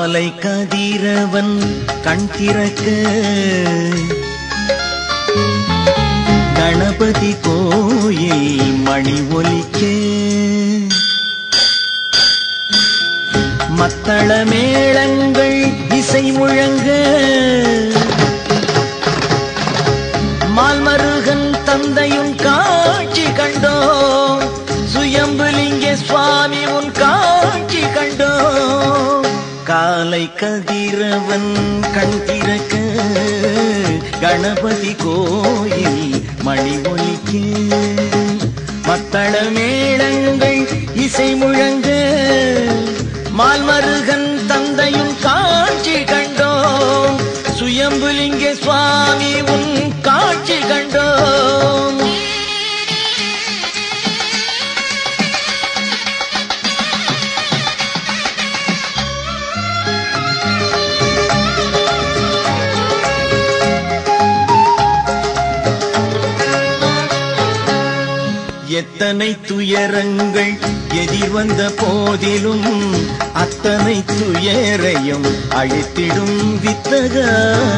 காலை கதிரவன் கண் திறக்க கணபதி கோயில் மணி ஒலிக்க மத்தள மேளங்கள் இசை முழங்க மால்மருகன் தந்தையும் காட்சி கண்டோம் சுயம்புலிங்க சுவாமி உன் காட்சி கண்டோம் காலை கதிரவன் கண் திறக்க கணபதி கோயில் மணி ஒலிக்க மத்தள மேளங்கள் இசை முழங்க மால்மருகன் தந்தையும் காட்சி கண்டோம் சுயம்புலிங்க சுவாமி உன் காட்சி கண்டோம் எத்தனை துயரங்கள் எதிர் வந்த போதிலும் அத்தனை துயரையும் அழித்திடும் வித்தகா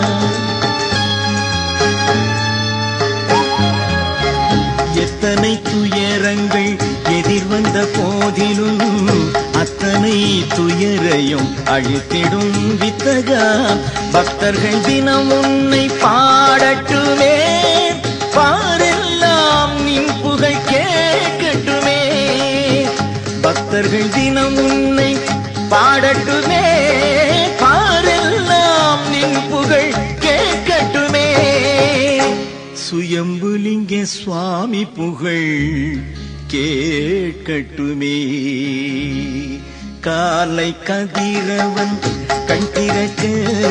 எத்தனை துயரங்கள் எதிர் வந்த போதிலும் அத்தனை துயரையும் அழித்திடும் வித்தகா பக்தர்கள் தினம் உன்னை பாடட்டுமே பாரெல்லாம் நின் புகழ் கேட்கட்டுமே பக்தர்கள் தினம் உன்னை பாடட்டுமே பாரெல்லாம் நின் புகழ் கேட்கட்டுமே சுயம்புலிங்க சுவாமி புகழ் கேட்கட்டுமே காலை கதிரவன் கண் திறக்க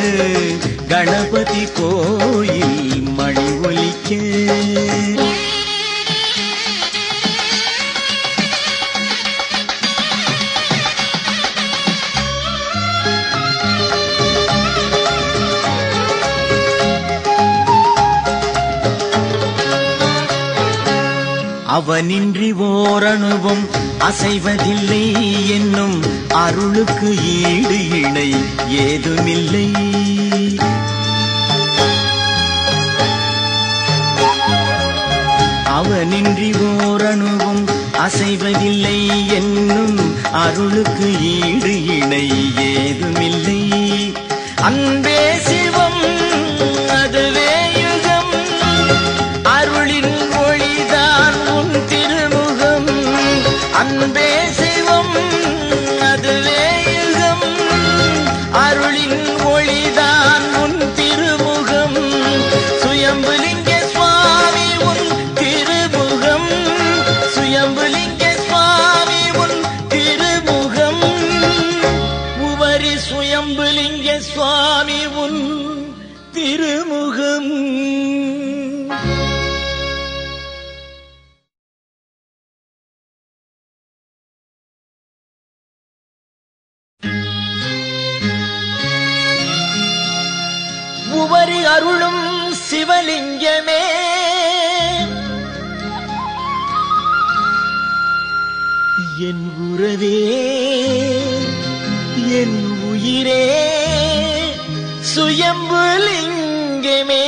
கணபதி கோயில் மணி ஒலிக்க அவனின்றி ஓரணுவும் அசைவதில்லை என்னும் அருளுக்கு ஈடு இணை ஏதுமில்லை அவனின்றி ஓரணுவும் அசைவதில்லை என்னும் அருளுக்கு ஈடு இணை ஏதுமில்லை அன்பே சிவம் அதுவே யுகம் அருளின் ஒளிதான் உன் திருமுகம் அன்பே சிவம் அதுவே யுகம் அருளின் ஒளிதான் உன் திருமுகம் சுயம்புலிங்க சுவாமி உன் திருமுகம் சுயம்புலிங்க சுவாமி உன் திருமுகம் உவரி சுயம்புலிங்க சுவாமி உன் திருமுகம் உவரி அருளும் சிவலிங்கமே என் உறவே என் உயிரே சுயம்புலிங்கமே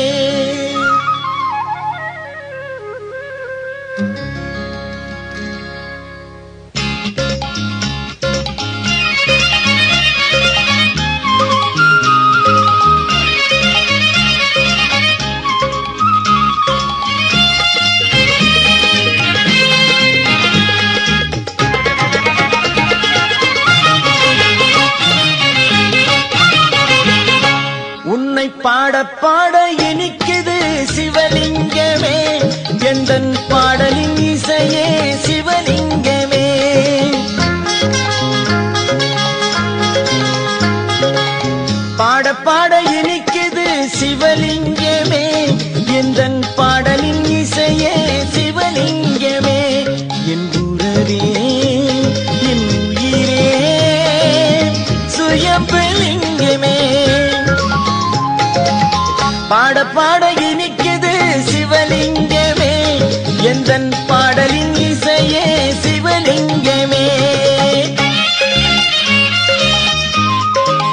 உன்னை பாட பாட இனிக்குது சிவலிங்கமே எந்தன் பாடலின் இசையே சிவலிங்கமே பாட பாட இனிக்குது சிவலிங்கமே எந்தன் பாடலின் இசையே சிவலிங்கமே என் உறவே என் உயிரே சுயம்பலிங்கமே பாட பாட இனிக்குது சிவலிங்கமே எந்தன் பாடலின் இசையே சிவலிங்கமே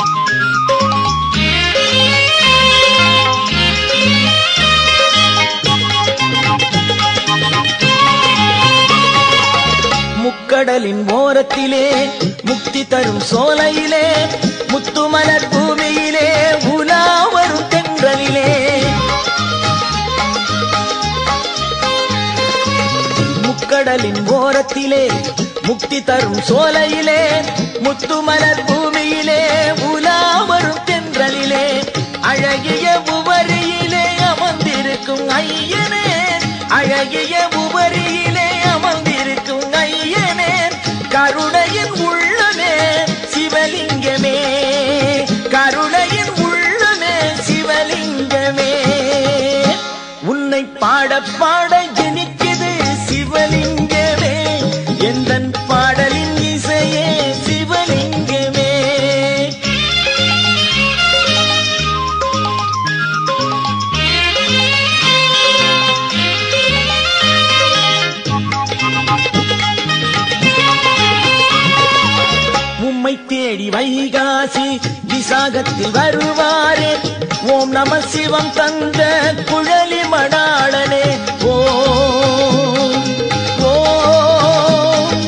முக்கடலின் ஓரத்திலே முக்தி தரும் சோலையிலே முத்துமலர் பூமியிலே உலா வரும் தென்றலிலே முக்கடலின் ஓரத்திலே முக்தி தரும் சோலையிலே முத்துமலர் பூமியிலே உலா வரும் தென்றலிலே அழகிய உவரியிலே அமர்ந்திருக்கும் ஐயனே அழகிய உவரியிலே அமர்ந்திருக்கும் ஐயனே கருணையின் உள்ளமே சிவலிங்கமே கருணையின் உள்ளமே சிவலிங்கமே உன்னை பாட பாட ஜனிக்குது சிவலிங்கமே எந்தன் பாடலின் இசையே சிவலிங்கமே உம்மை தேடி வைகாசி விசாகத்தில் வருவாரே ஓம் நம சிவம் தந்த குழலி மடாளனே ஓம் ஓம்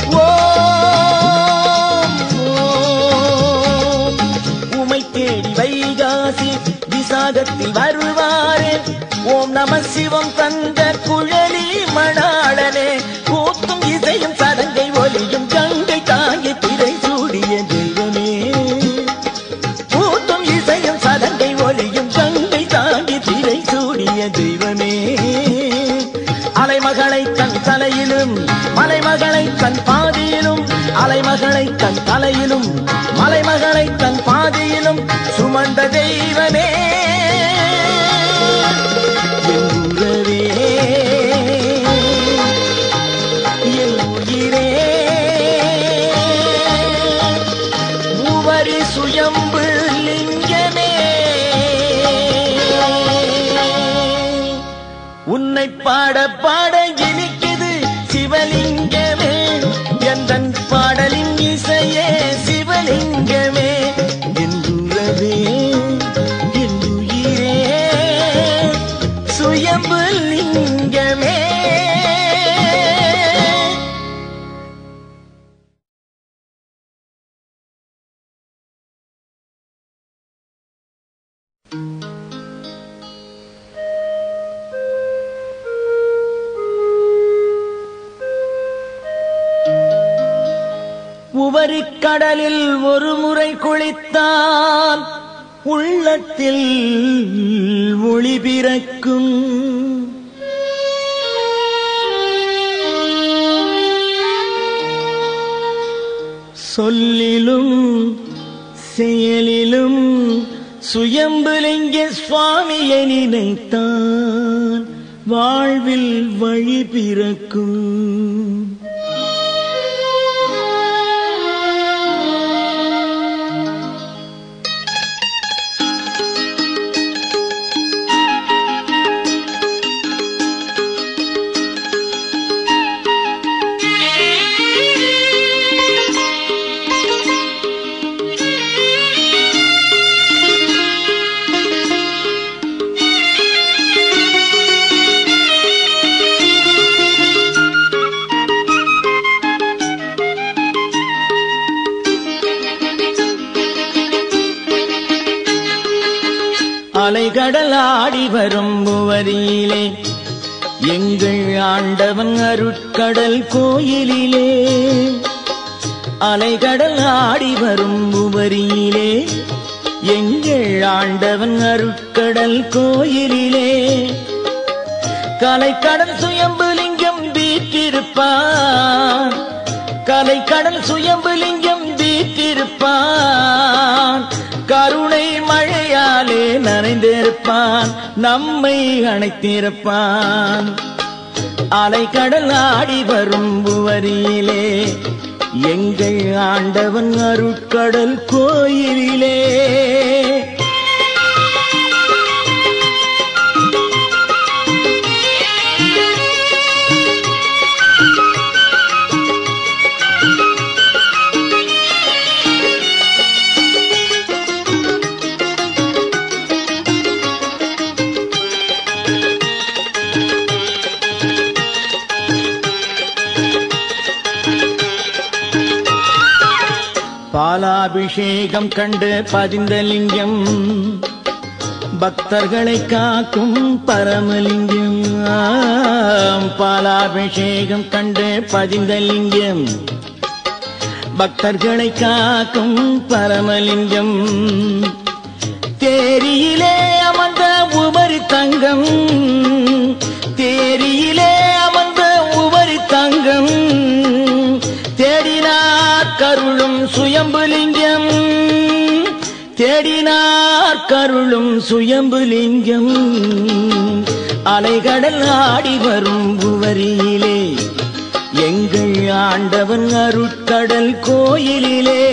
ஓம் ஓம் உமை தேடி வைகாசி விசாகத்தில் வருவாரே ஓம் நம சிவம் தந்த குழலி மணாளனே கூத்தும் இசையும் சதங்கை ஒலியும் கங்கை தாங்கி பிறை சூடிய தெய்வமே கூத்தும் இசையும் சதங்கை ஒலியும் கங்கை தாங்கி பிறை சூடிய தெய்வமே அலைமகளை தன் தலையிலும் மலைமகளை தன் பாதியிலும் அலைமகளை தன் தலையிலும் மலைமகளை தன் பாதியிலும் சுமந்த தெய்வமே என் உறவே, என் உயிரே, மூவரி சுயம்பு லிங்கமே உன்னை பாட பாட இனிக்குது சிவலிங்கமே எந்தன் பாடலின் இசையே சிவலிங்கமே என் உறவே என் உயிரே சுயம்பு லிங்கமே உவரி கடலில் ஒரு முறை குளித்தால் உள்ளத்தில் ஒளி பிறக்கும் சொல்லிலும் செயலிலும் சுயம்புலிங்க சுவாமியை நினைத்தான் வாழ்வில் வழி பிறக்கும் அலைகடல் ஆடி வரும் புவரியிலே எங்கள் ஆண்டவன் அருட்கடல் கோயிலிலே அலைகடல் ஆடி வரும் புவரியிலே எங்கள் ஆண்டவன் அருட்கடல் கோயிலிலே கலைக்கடல் சுயம்புலிங்கம் வீற்றிருப்பான் கலைக்கடல் சுயம்புலிங்கம் வீற்றிருப்பான் கருணை மழையாலே நனைந்திருப்பான் நம்மை அணைத்திருப்பான் அலைக்கடல் ஆடி வரும் புவரியிலே எங்கள் ஆண்டவன் அருட்கடல் கோயிலிலே பாலாபிஷேகம் கண்டு பதிந்த லிங்கம் பக்தர்களை காக்கும் பரமலிங்கம் ஆம், பாலாபிஷேகம் கண்டு பதிந்த லிங்கம் பக்தர்களை காக்கும் பரமலிங்கம் தேரியிலே அமர்ந்த உபரி தங்கம் தேரியிலே அமர்ந்த உபரி தங்கம் தேடினார் கருளும் சுயம்புலிங்கம் தேடினார் கருளும் சுயம்புலிங்கம் அலைகடல் ஆடி வரும் உவரியிலே எங்கள் ஆண்டவன் அருட்கடல் கோயிலிலே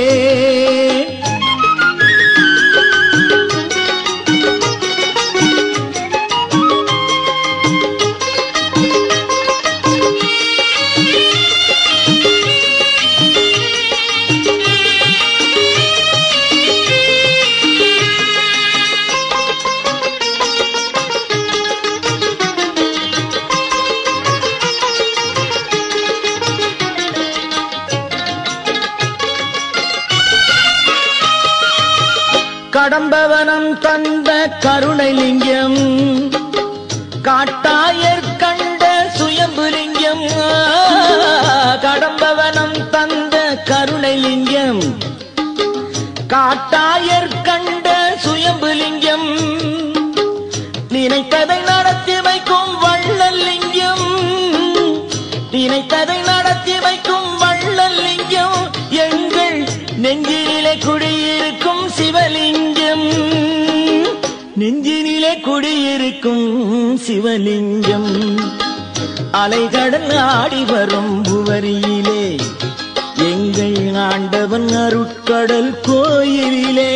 கடம்பவனம் தந்த கருணைலிங்கம் காட்டாயர் கண்ட சுயம்புலிங்கம் கடம்பவனம் தந்த கருணைலிங்கம் காட்டாயர் கண்ட சுயம்புலிங்கம் நினைத்ததை நடத்தி வைக்கும் வள்ளலிங்கம் நினைத்ததை நடத்தி வைக்கும் வள்ளலிங்கம் எங்கள் நெஞ்சினிலே குடியிருக்கும் சிவலிங்கம் நெஞ்சினிலே குடியிருக்கும் சிவலிங்கம் அலைகடல் ஆடி வரும் புவரியிலே எங்கள் ஆண்டவன் அருட்கடல் கோயிலிலே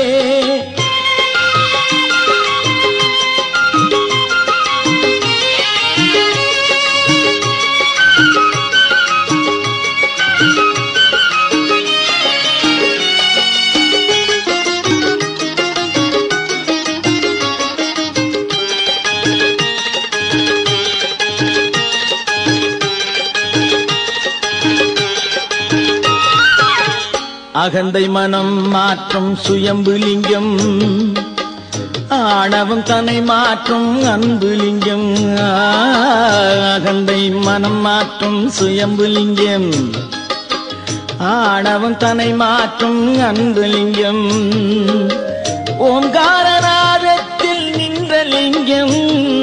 அகந்தை மனம் மாற்றும் சுயம்புலிங்கம் ஆணவம் தன்னை மாற்றும் அன்புலிங்கம் அகந்தை மனம் மாற்றும் சுயம்புலிங்கம் ஆணவம் தன்னை மாற்றும் அன்புலிங்கம் ஓம்காரநாதத்தில் நின்ற லிங்கம்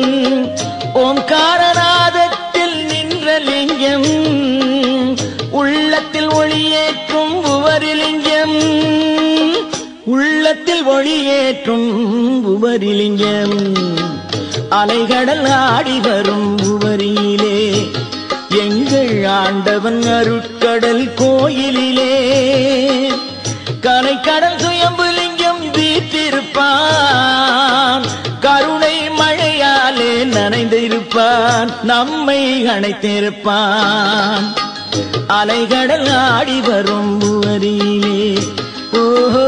ஓம்காரநாதத்தில் நின்ற லிங்கம் உள்ளத்தில் ஒளியேற்றும் உவரிலிங்கம் உள்ளத்தில் ஒளியேற்றும் உவரிலிங்கம் அலைகடல் ஆடி வரும் உவரியிலே எங்கள் ஆண்டவன் அருட்கடல் கோயிலிலே கலைக்கடல் சுயம்புலிங்கம் வீற்றிருப்பான் கருணை மழையாலே நனைந்திருப்பான் நம்மை அணைத்திருப்பான் அலைகடல் ஆடி வரும் புவரியிலே ஓஹோ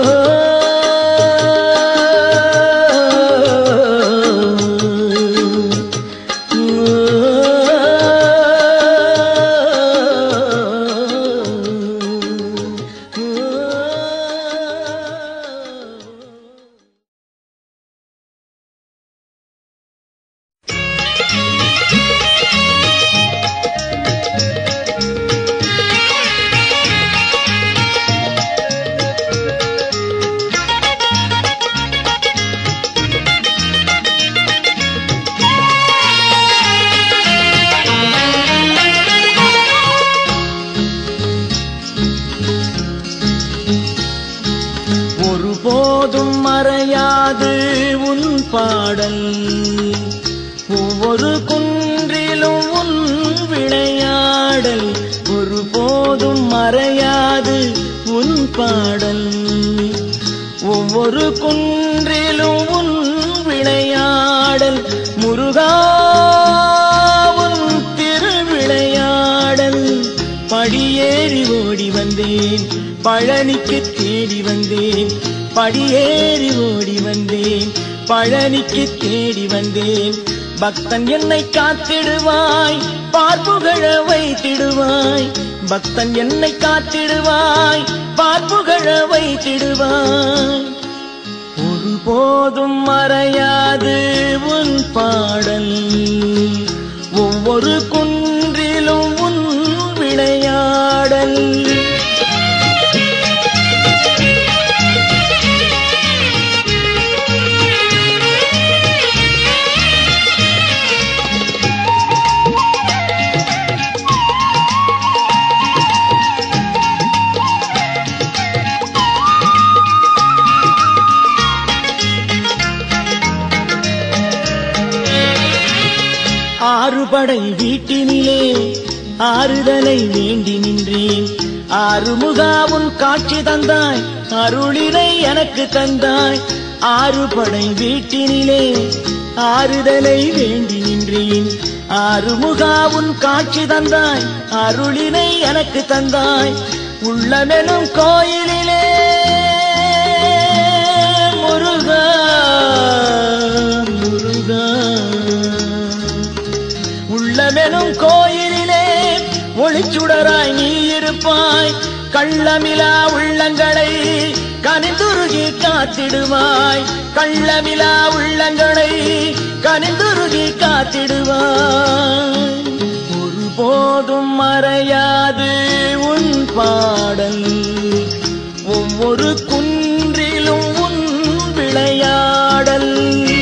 ஒருபோதும் மறையாது உன் பாடல் ஒவ்வொரு குன்றிலும் உன் விளையாடல் ஒருபோதும் மறையாது உன் பாடல் ஒவ்வொரு குன்றிலும் உன் விளையாடல் முருகாவும் திருவிளையாடல் படியேறி ஓடி வந்தேன் பழனிக்கு தேடி வந்தேன் படியேறி ஓடி வந்தேன் பழனிக்கு தேடி வந்தேன் பக்தன் என்னை காத்திடுவாய் பார்ப்புகழ வை வைத்திடுவாய் பக்தன் என்னை காத்திடுவாய் பார்ப்புகழ வைத்திடுவாய் ஒருபோதும் மறையாது உன் பாடல் ஒவ்வொரு குன்றிலும் உன் விளையாடல் ஆறுபடை வீட்டினிலே ஆறுதலை வேண்டி நின்றேன் ஆறுமுகாவும் காட்சி தந்தாய் அருளினை எனக்கு தந்தாய் ஆறுபடை வீட்டினிலே ஆறுதலை வேண்டி நின்றேன் ஆறுமுகாவும் காட்சி தந்தாய் அருளினை எனக்கு தந்தாய் உள்ளமெனும் கோயிலிலே முருகா முருகா உள்ளமெனும் கோயிலிலே ஒளிச்சுடராய் நீ இருப்பாய் கள்ளமிலா உள்ளங்களை கனிந்துருகி காத்திடுவாய் கள்ளமிலா உள்ளங்களை கனிந்துருகி காத்திடுவாய் ஒருபோதும் மறையாது உன் பாடல் ஒவ்வொரு குன்றிலும் உன் விளையாடல்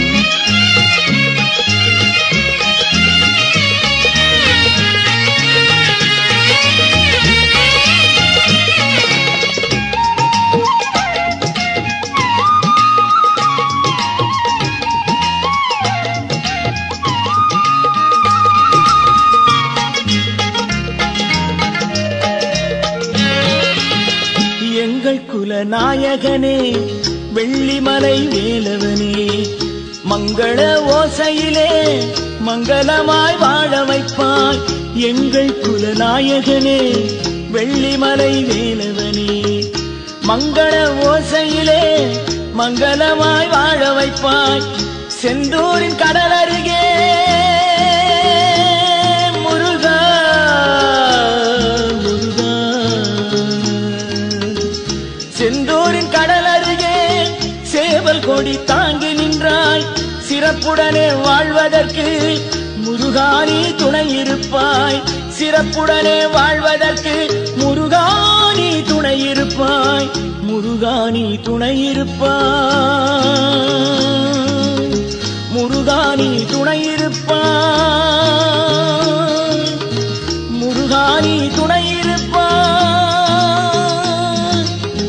எங்கள் குல நாயகனே வெள்ளிமலை வேலவனே மங்கள ஓசையிலே மங்களமாய் வாழ வைப்பாய் எங்கள் குல நாயகனே வெள்ளிமலை வேலவனே மங்கள ஓசையிலே மங்களமாய் வாழ வைப்பாய் செந்தூரின் கடல் அருகே முருகா முருகா செந்தூரின் கடல் அருகே சேவல் கொடி தாங்கி நின்றாய் சிறப்புடனே வாழ்வதற்கு முருகானி துணை இருப்பாய் சிறப்புடனே வாழ்வதற்கு முருகானி துணை இருப்பாய் முருகானி துணை இருப்பாய் முருகானி துணை இருப்பாய் முருகானி துணை இருப்பாய்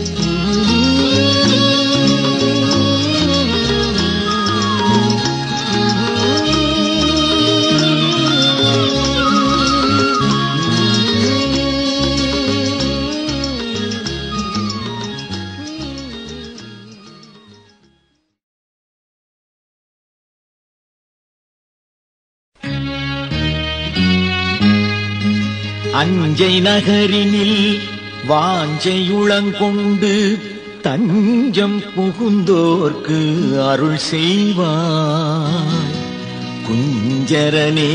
அஞ்சை நகரினில் வாஞ்சையுளங்கொண்டு தஞ்சம் புகுந்தோர்க்கு அருள் செய்வாய் குஞ்சரனே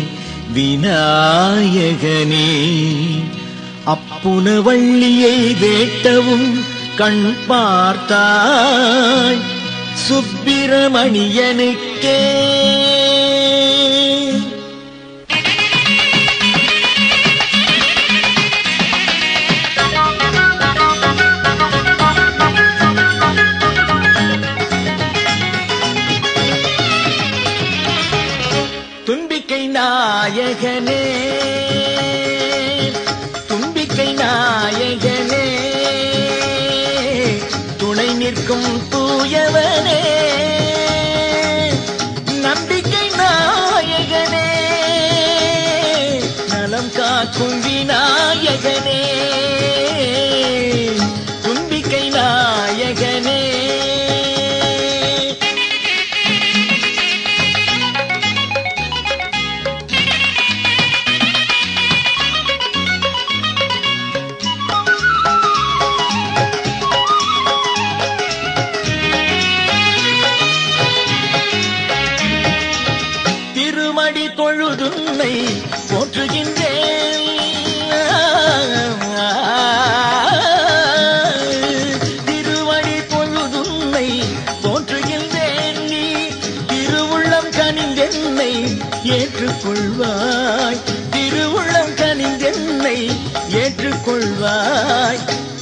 விநாயகனே அப்புன வள்ளியை வேட்டவும் கண் பார்த்தாய் சுப்பிரமணியனுக்கே தும்பிக்கை நாயகனே தும்பிக்கை நாயகனே துணை நிற்கும் தூயவனே நம்பிக்கை நாயகனே நலம் காக்கும் விநாயகனே தும்பிக்கை நாயகனே திருமடி தொழுதுன்னை போற்றுகின்றேன்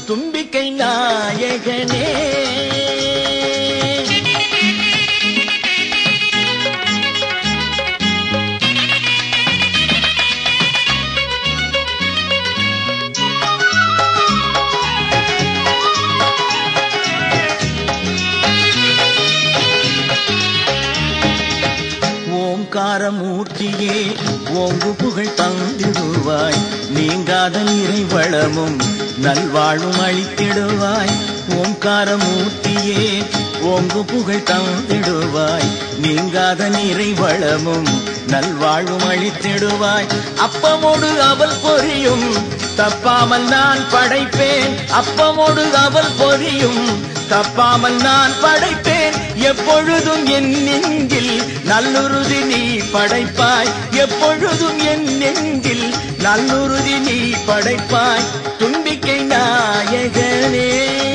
தும்பிக்கை நாயகனே ஓங்காரமூர்த்தியே ஓங்கு புகழ் தந்திடுவாய் நீங்காத நிறைவளமும் நல்வாழும் அளித்திடுவாய் ஓங்காரமூர்த்தியே ஓங்கு புகழ் தந்திடுவாய் நீங்காத நிறைவளமும் நல்வாழும் அளித்திடுவாய் அப்பமோடு அவள் பொரியும் தப்பாமல் நான் படைப்பேன் அப்பமோடு அவள் பொரியும் தப்பாமல் நான் படைப்பேன் எப்பொழுதும் என் நெஞ்சில் நல்லுறுதி நீ படைப்பாய் எப்பொழுதும் என் நெஞ்சில் நல்லுறுதி நீ படைப்பாய் தும்பிக்கை நாயகனே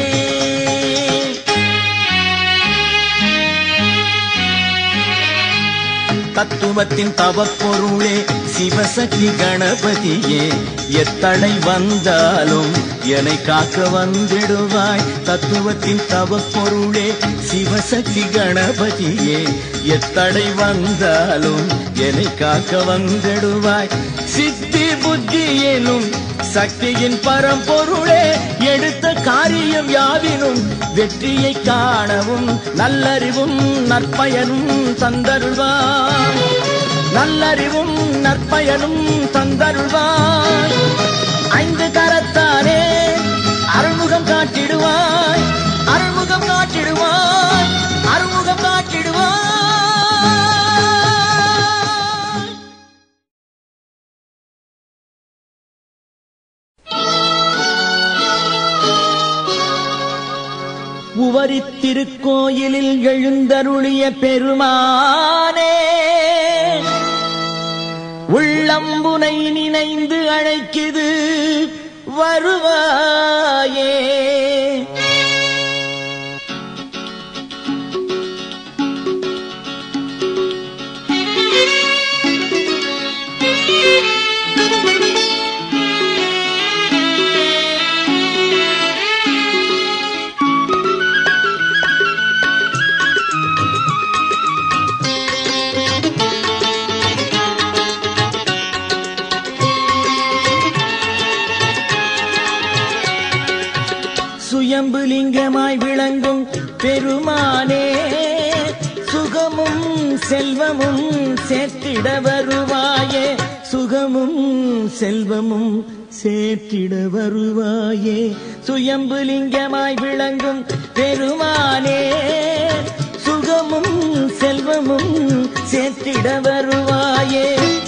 தத்துவத்தின் தவப்பொருளே சிவசக்தி கணபதியே எத்தடை வந்தாலும் என்னை காக்க வந்திடுவாய் தத்துவத்தின் தவப்பொருளே சிவசக்தி கணபதியே எத்தடை வந்தாலும் என்னை காக்க வந்திடுவாய் சித்தி புத்தி எனும் சக்தியின் பரம்பொருளே எடுத்த காரியம் யாவினும் வெற்றியை காணவும் நல்லறிவும் நற்பயனும் தந்தருள்வான் நல்லறிவும் நற்பயனும் தந்தருள்வான் ஐந்து கரத்தானே அருள்முகம் காட்டிடுவாய் அருள்முகம் காட்டிடுவாய் அருள்முகம் காட்டிடுவாய் உவரி திருக்கோயிலில் எழுந்தருளிய பெருமானே உள்ளம்புனை நினைந்து அழைக்குது வருவாயே சுயம்பு லிங்கமாய் விளங்கும் பெருமானே சுகமும் செல்வமும் சேர்த்திட வருவாயே சுகமும் செல்வமும் சேர்த்திட வருவாயே சுயம்பு லிங்கமாய் விளங்கும் பெருமானே சுகமும் செல்வமும் சேர்த்திட வருவாயே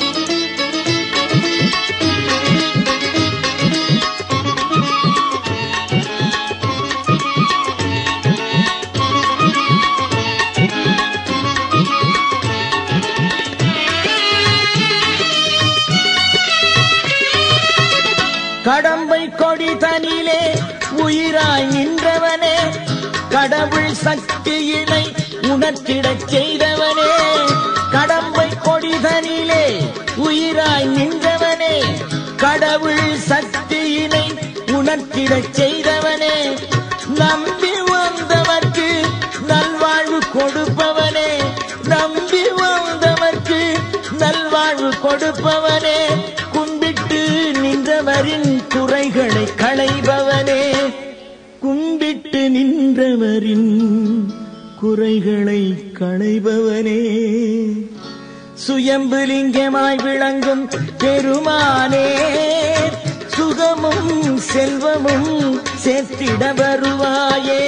கடம்பை கொடி தனிலே உயிராய் நின்றவனே கடவுள் சக்தியினை உணர்த்திடச் செய்தவனே கடம்பை கொடி தனிலே உயிராய் நின்றவனே கடவுள் சக்தியினை உணர்த்திடச் செய்தவனே நம்பி வந்தவர்க்கு நல்வாழ்வு கொடுப்பவனே நம்பி வந்தவர்க்கு நல்வாழ்வு கொடுப்பவனே கும்பிட்டு நின்றவரின் குறைகளை களைபவனே கும்பிட்டு நின்றவரின் குறைகளை களைபவனே சுயம்பு லிங்கமாய் விளங்கும் பெருமானே சுகமும் செல்வமும் சேர்த்திட வருவாயே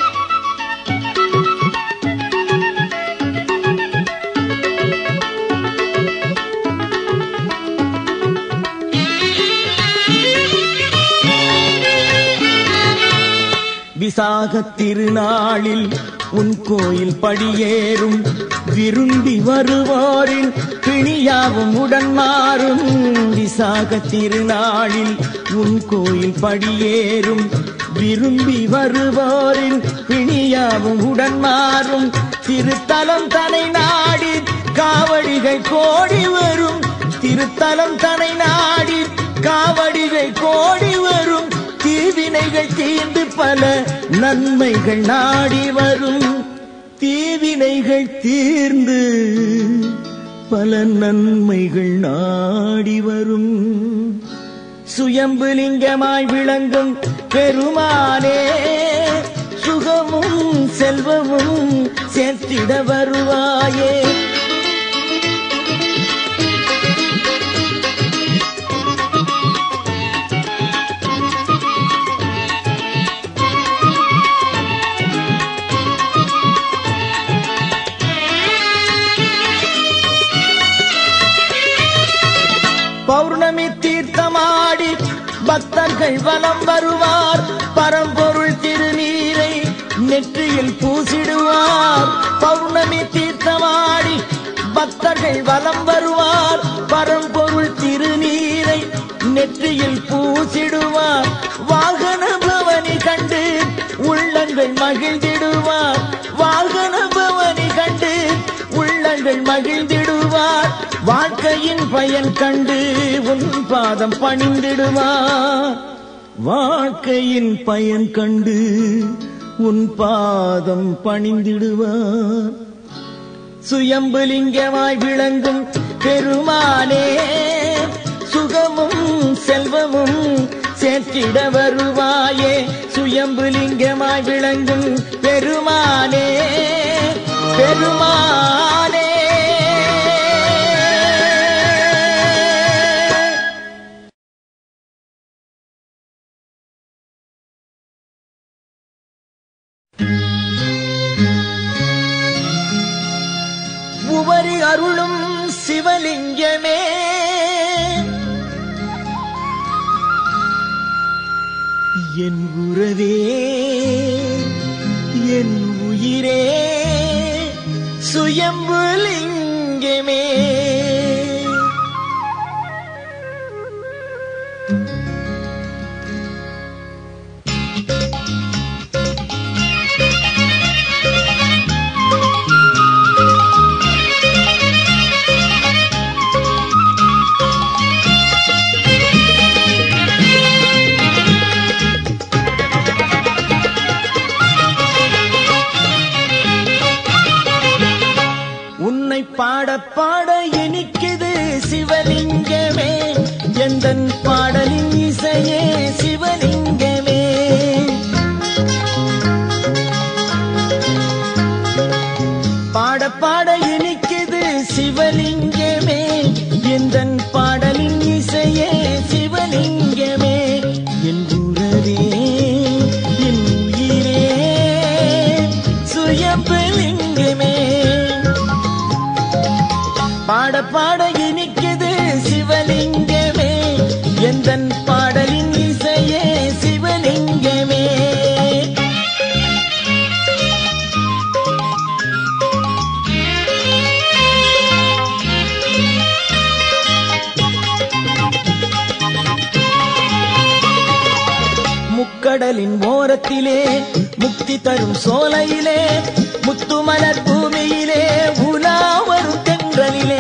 விசாக திருநாளில் உன் கோயில் படியேறும் விரும்பி வருவோரின் பிணியாவும் உடன் மாறும் விசாக திருநாளில் உன் கோயில் படியேறும் விரும்பி வருவோரின் பிணியாவும் உடன் மாறும் திருத்தலம் தனை நாடி காவடிகள் கோடி வரும் திருத்தலம் தனை நாடி காவடிகள் கோடி வரும் தீவினைகள் தீவினைகள் தீர்ந்து பல நன்மைகள் நாடி வரும் தீவினைகள் தீர்ந்து பல நன்மைகள் நாடி வரும் சுயம்புலிங்கமாய் விளங்கும் பெருமானே சுகமும் செல்வமும் சேர்த்திட வருவாயே பௌர்ணமி தீர்த்தமாடி பக்தர்கள் வலம் வருவார் பரம்பொருள் திருநீரை நெற்றியில் பூசிடுவார் பௌர்ணமி தீர்த்தமாடி பக்தர்கள் வலம் வருவார் பரம்பொருள் திருநீரை நெற்றியில் பூசிடுவார் வாகன பவனி கண்டு உள்ளங்கள் மகிழ்ந்திடுவார் வாகன பவனி கண்டு உள்ளங்கள் மகிழ்ந்திடுவார் வாழ்க்கையின் பயன் கண்டு உன் பாதம் பணிந்திடுவார் வாழ்க்கையின் பயன் கண்டு உன் பாதம் பணிந்திடுவார் சுயம்புலிங்கமாய் விளங்கும் பெருமானே சுகமும் செல்வமும் சேர்த்திட வருவாயே சுயம்புலிங்கமாய் விளங்கும் பெருமானே பெருமானே உவரி அருளும் சிவலிங்கமே என் உறவே என் உயிரே சுயம்புலிங்கமே உன்னை பாட பாட இனிக்குது சிவலிங்கமே எந்தன் பாடலின் இசையே சிவலிங்கமே பாட பாட இனிக்குது சிவலிங்கமே எந்தன் பாடலின் இசையே சிவலிங்கமே என் உறவே என் உயிரே சுயம்பலிங்கமே பாட பாட இனிக்குது சிவலிங்கமே எந்தன் பாடலின் இசையே சிவலிங்கமே முக்கடலின் ஓரத்திலே முக்தி தரும் சோலையிலே முத்துமலர் பூமியிலே உலா வரும் தென்றலிலே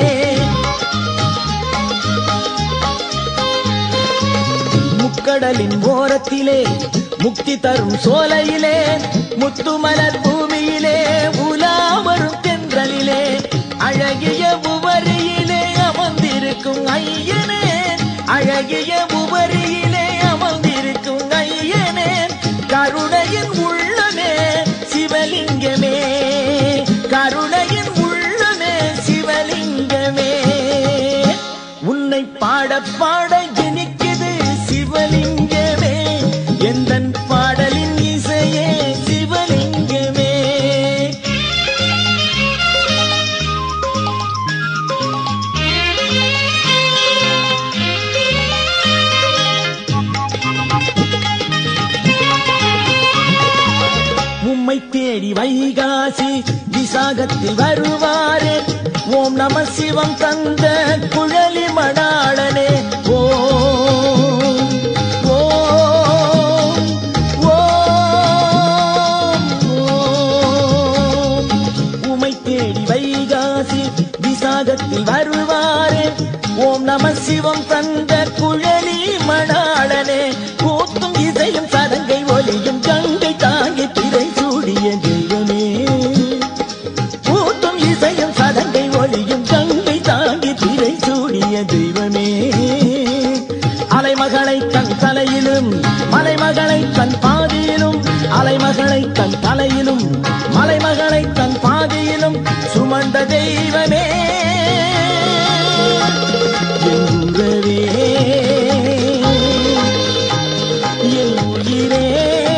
முக்கடலின் ஓரத்திலே முக்தி தரும் சோலையிலே முத்துமலர் பூமியிலே உலா வரும் தென்றலிலே அழகிய உவரியிலே அமர்ந்திருக்கும் ஐயனே அழகிய உவரியிலே அமர்ந்திருக்கும் ஐயனே கருணையின் உள்ளமே சிவலிங்கமே கருணையின் உள்ளமே சிவலிங்கமே உன்னை பாட பாட இனிக்குது சிவலிங்கமே எந்தன் பாடலின் இசையே சிவலிங்கமே உம்மை தேடி வைகாசி விசாகத்தில் வருவாரே ஓம் நம சிவம் தந்த குழலி மணாளனே ஓம் ஓம் ஓம் ஓம் உமை தேடி வைகாசி விசாகத்தில் வருவாரே ஓம் நம சிவம் தந்த குழலி மணாளனே கூத்தும் இசையும் சதங்கை மலைமகளை தன் தலையிலும் மலைமகளை தன் பாதியிலும் அலைமகளை தன் தலையிலும் மலைமகளை தன் பாதியிலும் சுமந்த தெய்வமே எங்குறவே என் உயிரே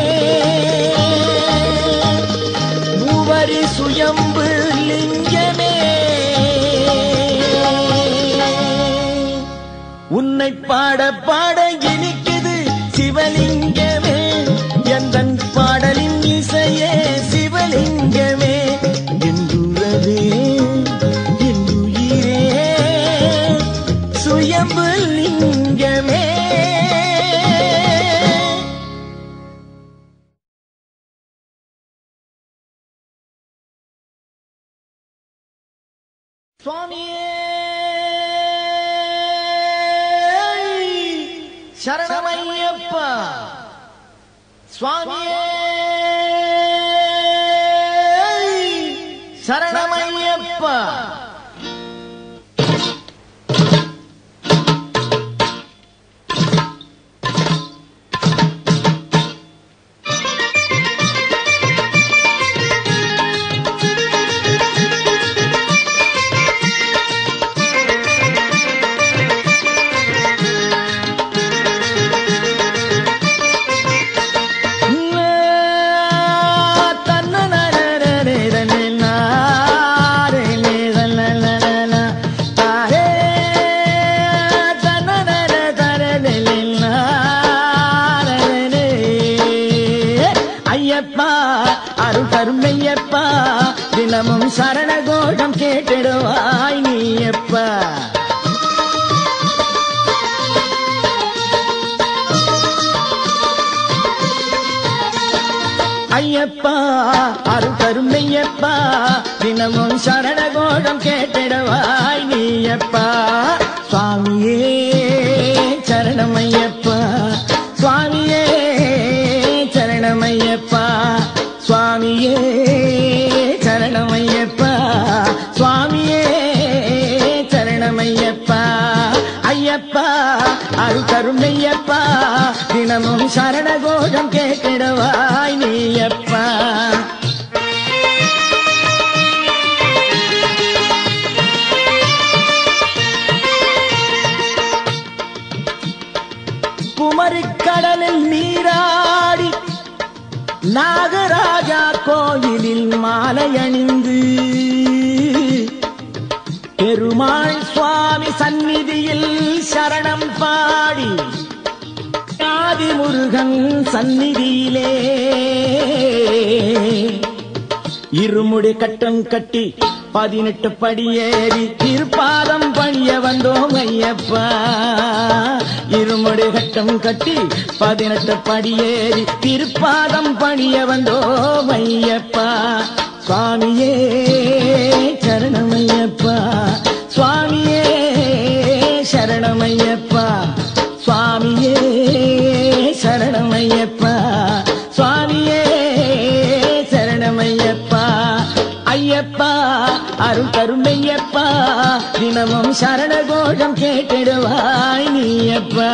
மூவரி சுயம்பு லிங்கமே உன்னை பாட பாட இனிக்குது சிவலிங்கமே எந்தன் பாடலின் இசையே சிவலிங்கமே என்றுறவே என் உயிரே சுயம்பு லிங்கமே சுவாமியே சரணமையப்பா சுவாமியே சரணமையப்பா ஐயப்பா அருள் கருமையப்பா தினமும் சரணகோஷம் கேட்டிடுவாய் நீயப்பா ஐயப்பா அருள் கருமையப்பா தினமும் சரணகோஷம் கேட்டிடுவாய் நீயப்பா சுவாமியே சரணமையப்பா சுவாமியே சரணமையப்பா சுவாமியே சரணமையப்பா சுவாமியே சரணமையப்பா ஐயப்பா அருள் கருணையப்பா தினமும் சரணகோஷம் கேட்டிடவாய் நீயப்பா குமரிக்கடலில் நீராடி நாகராஜா கோயிலில் மாலை அணிந்து பெருமாள் சுவாமி சந்நிதியில் சரணம் பாடி ஆதி முருகன் சந்நிதியிலே இருமுடி கட்டம் கட்டி பதினெட்டு படியேறி திருப்பாதம் பணிய வந்தோம் ஐயப்பா இருமுடி கட்டம் கட்டி பதினெட்டு படியேறி திருப்பாதம் பணிய வந்தோம் ஐயப்பா சுவாமியே சரணமையப்பா சுவாமியே சரணமையப்பா சுவாமியே சரணமையப்பா சுவாமியே சரணமையப்பா ஐயப்பா அருள் கருணையப்பா தினமும் சரணகோஷம் கேட்டிடுவாய் நீயப்பா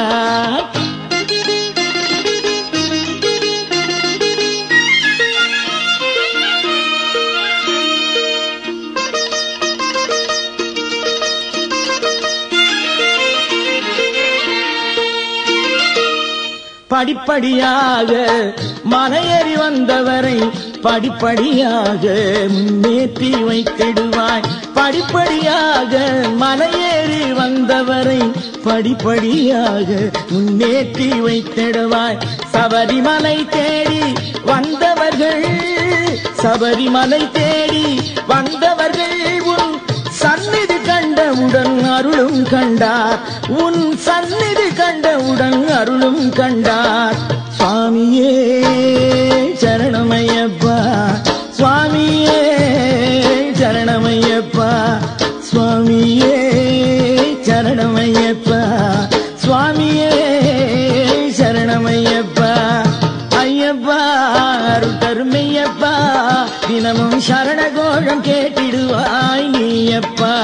படிப்படியாக மலையேறி வந்தவரை படிப்படியாக முன்னேற்றி வைத்திடுவாய் படிப்படியாக மலையேறி வந்தவரை படிப்படியாக முன்னேற்றி வைத்திடுவாய் சபரிமலை தேடி வந்தவர்கள் சபரிமலை தேடி வந்தவர்கள் உன் சந்நிதி கண்டவுடன் அருளும் கண்டார் உன் சந்நிதி கண்டவுடன் அருளும் கண்டார் சுவாமியே சரணமையப்பா சுவாமியே சரணமையப்பா சுவாமியே சரணமையப்பா சுவாமியே சரணமையப்பா ஐயப்பா அருள் தருமையப்பா தினமும் சரணகோஷம் கேட்டிடுவாய் நீயப்பா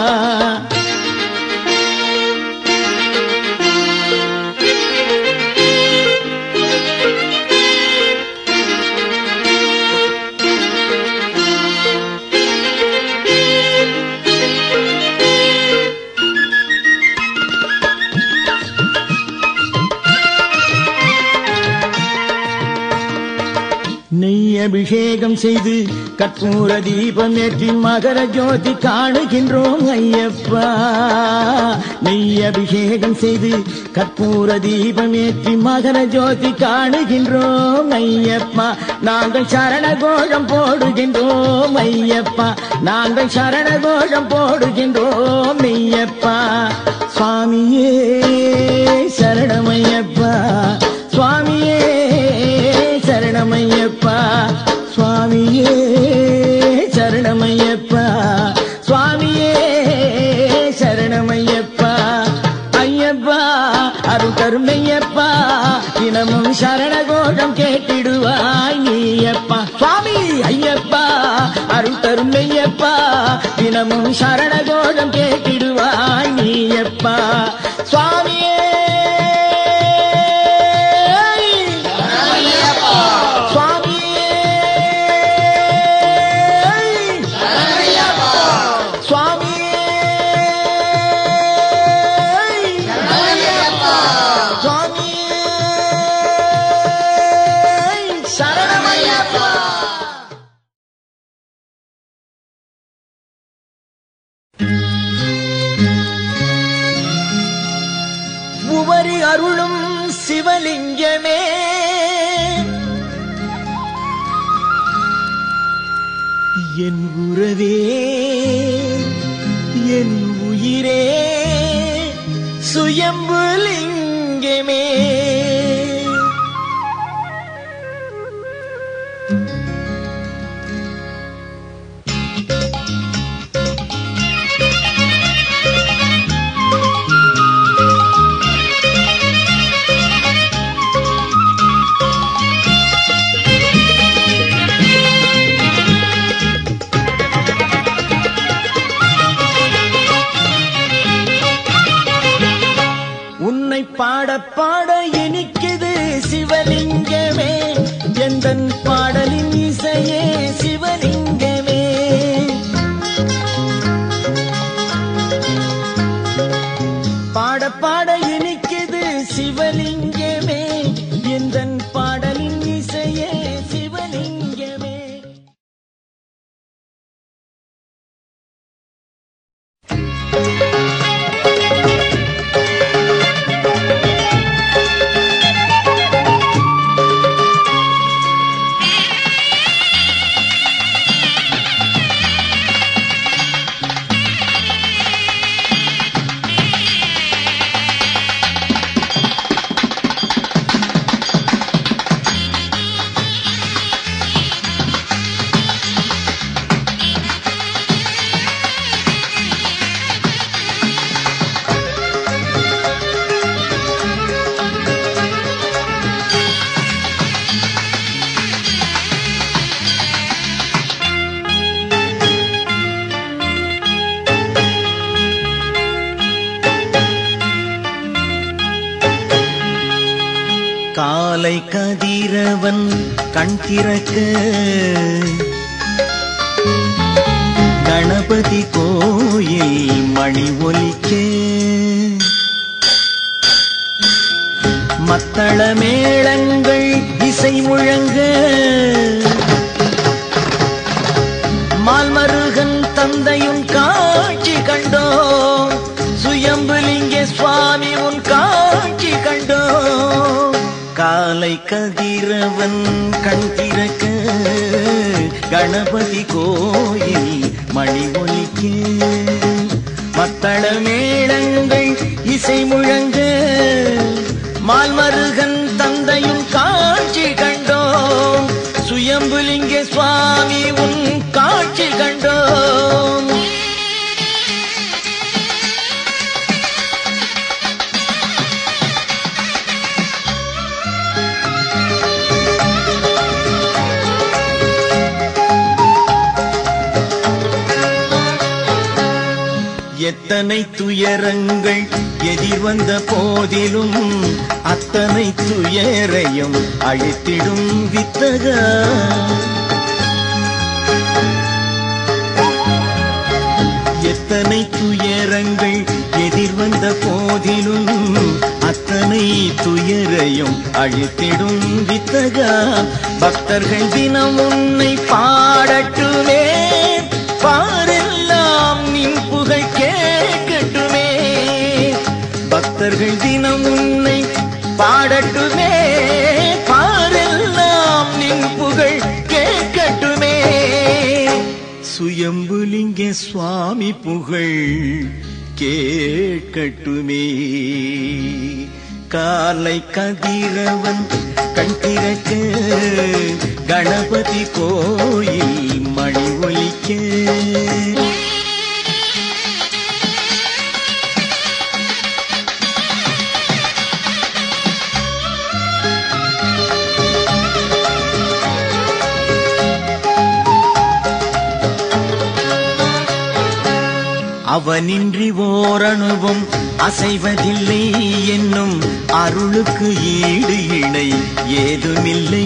அபிஷேகம் செய்து கற்பூர தீபம் ஏற்றி மகர ஜோதி காணுகின்றோம் ஐயப்பா நெய் அபிஷேகம் செய்து கற்பூர தீபம் ஏற்றி மகர ஜோதி காணுகின்றோம் ஐயப்பா நாங்கள் சரண கோஷம் போடுகின்றோம் ஐயப்பா நாங்கள் சரண கோஷம் போடுகின்றோம் ஐயப்பா சுவாமியே சரணமையப்பா சுவாமியே சரணமையப்பா சுவாமியே சரணமையப்பா சுவாமியே சரணமையப்பா ஐயப்பா அருள் கருணையப்பா தினமும் சரண கோஷம் கேட்டிடுவாய் நீயப்பா சுவாமி ஐயப்பா அருள் கருணையப்பா தினமும் சரண கோஷம் கேட்டிடுவாய் நீயப்பா சுவாமியே சுவாமியே சுவாமியே சுவாமியே சரணமையப்பா உவரி அருளும் சிவலிங்கமே என் உறவே என் உயிரே சுயம்பு லிங்கமே உன்னை பாட பாட இனிக்குது சிவலிங்கமே எந்தன் பாடலின் இசையே சிவலிங்கமே பாட பாட இனிக்குது சிவலிங்கமே எந்தன் பாடலின் இசையே சிவலிங்கமே காலை கதிரவன் கண் திறக்க கணபதி கோயில் மணி ஒலிக்க மத்தள மேளங்கள் இசை முழங்க மால்மருகன் தந்தையும் காட்சி கண்டோம் சுயம்புலிங்க சுவாமி உன் காட்சி கண்டோம் காலை கதிரவன் கண் திறக்க கணபதி கோயில் மணி ஒலிக்க மத்தள மேளங்கள் இசை முழங்க மால்மருகன் தந்தையும் காட்சி கண்டோம் சுயம்புலிங்க சுவாமி உன் காட்சி கண்டோம் எத்தனை துயரங்கள் எதிர் வந்த போதிலும் அத்தனை துயரையும் அழித்திடும் வித்தகா எத்தனை துயரங்கள் எதிர் வந்த போதிலும் அத்தனை அத்தனை துயரையும் அழித்திடும் வித்தகா பக்தர்கள் தினம் உன்னை பாடட்டுமே பாரெல்லாம் நின் புகழ் கேட்கட்டுமே பக்தர்கள் தினம் உன்னை பாடட்டுமே பாரெல்லாம் நின் புகழ் கேட்கட்டுமே சுயம்புலிங்க சுவாமி புகழ் கேட்கட்டுமே காலை கதிரவன் கண் திறக்க கணபதி கோயில் மணி ஒலிக்க அவனின்றி ஓரணுவும் அசைவதில்லை என்னும் அருளுக்கு ஈடு இணை ஏதுமில்லை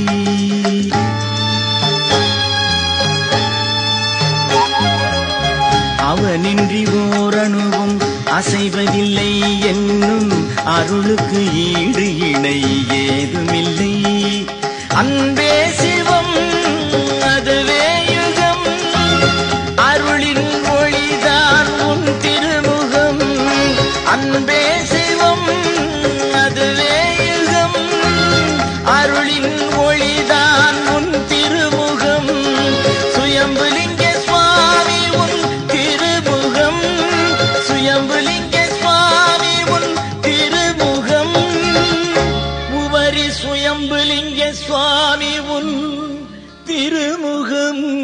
அவனின்றி ஓரணுவும் அசைவதில்லை என்னும் அருளுக்கு ஈடு இணை ஏதுமில்லை அன்பே சிவம் அதுவே யுகம் அருளின் ஒளிதான் உன் திருமுகம் அன்பே சிவம் அதுவே யுகம் அருளின் ஒளிதான் உன் திருமுகம் சுயம்புலிங்க சுவாமி உன் திருமுகம் சுயம்புலிங்க சுவாமி உன் திருமுகம் உவரி சுயம்புலிங்க சுவாமி உன் திருமுகம்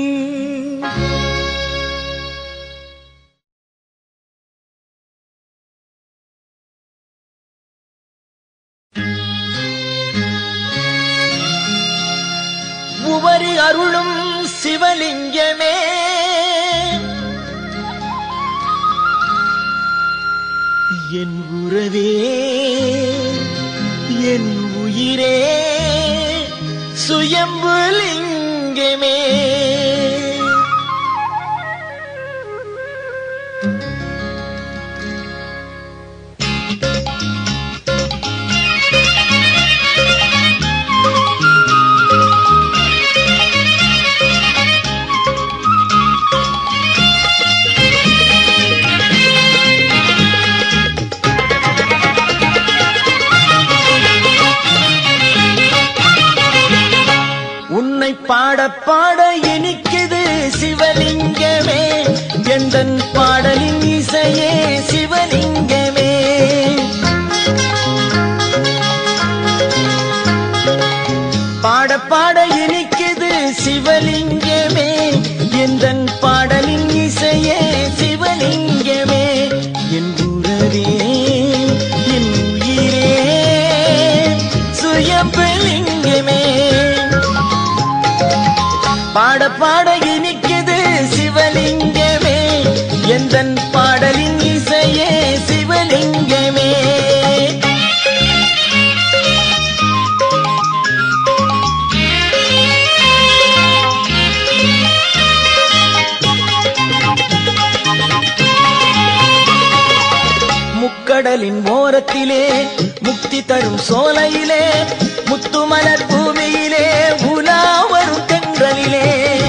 உவரி அருளும் சிவலிங்கமே என் உறவே என் உயிரே சுயம்புலிங்கமே உன்னை பாட பாட இனிக்குது சிவலிங்கமே எந்தன் பாடலின் இசையே சிவலிங்கமே பாட பாட இனிக்குது சிவலிங்கமே எந்தன் பாடலின் இசையே சிவலிங்கமே என் உறவே என் உயிரே சுயம்பலிங்கமே பாட பாட இனிக்குது சிவலிங்கமே எந்தன் பாடலின் இசையே சிவலிங்கமே முக்கடலின் ஓரத்திலே முக்தி தரும் சோலையிலே முத்துமலர் பூமியிலே உலா வரும் தென்றலிலே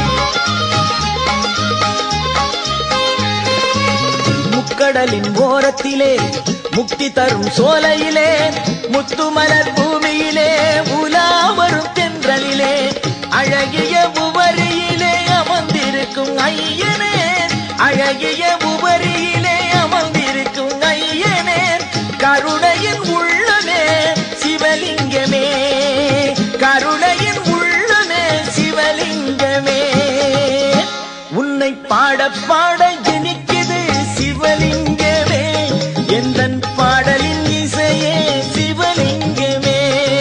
முக்கடலின் ஓரத்திலே முக்தி தரும் சோலையிலே முத்துமலர் பூமியிலே உலா வரும் தென்றலிலே அழகிய உவரியிலே அமர்ந்திருக்கும் ஐயனே அழகிய உவரியிலே அமர்ந்திருக்கும் ஐயனே கருணையின் உள்ளமே சிவலிங்கமே கருணையின் உள்ளமே சிவலிங்கமே உன்னை பாட பாட ஜனிக்குது சிவலிங்கமே எந்தன் பாடலின் இசையே சிவலிங்கமே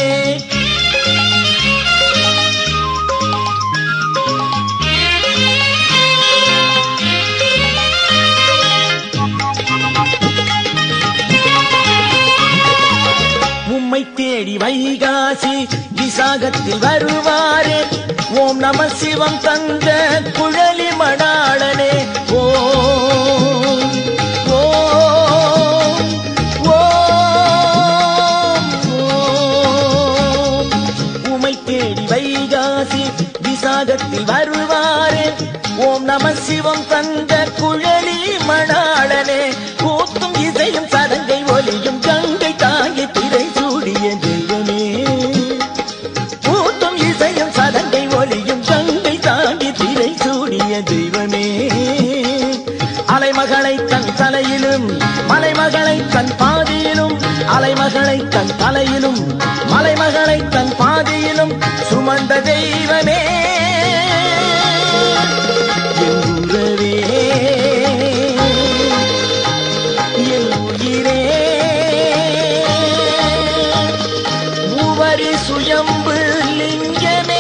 உம்மை தேடி வைகாசி விசாகத்தில் வருவாரே ஓம் நம சிவம் தந்த குழலி மணாளனே ஓம் ஓம் ஓம் தேடி வைகாசி விசாகத்தில் வருவாரே ஓம் நம சிவம் தந்த குழலி மணாளனே கூத்தும் இசையும் சதங்கை ஒலியும் கங்கை தாங்கி திரை சூடிய தெய்வமே கூத்தும் இசையும் சதங்கை ஒலியும் கங்கை தாங்கி திரை சூடிய தெய்வமே அலைமகளை தன் தலையிலும் மலைமகளை தன் பாதியிலும் அலைமகளை தன் தலையிலும் மலைமகளை தன் பாதியிலும் சுமந்த தெய்வமே என் உறவே, என் உயிரே, மூவரி சுயம்பு லிங்கமே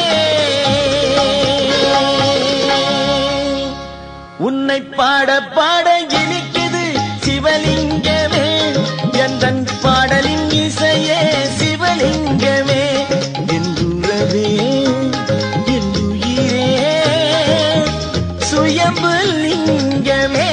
உன்னை பாட பாட இனிக்குது சிவலிங்கமே எந்தன் பாடலின் இசையே சிவலிங்கமே என் உறவே என் உயிரே சுயம்பு லிங்கமே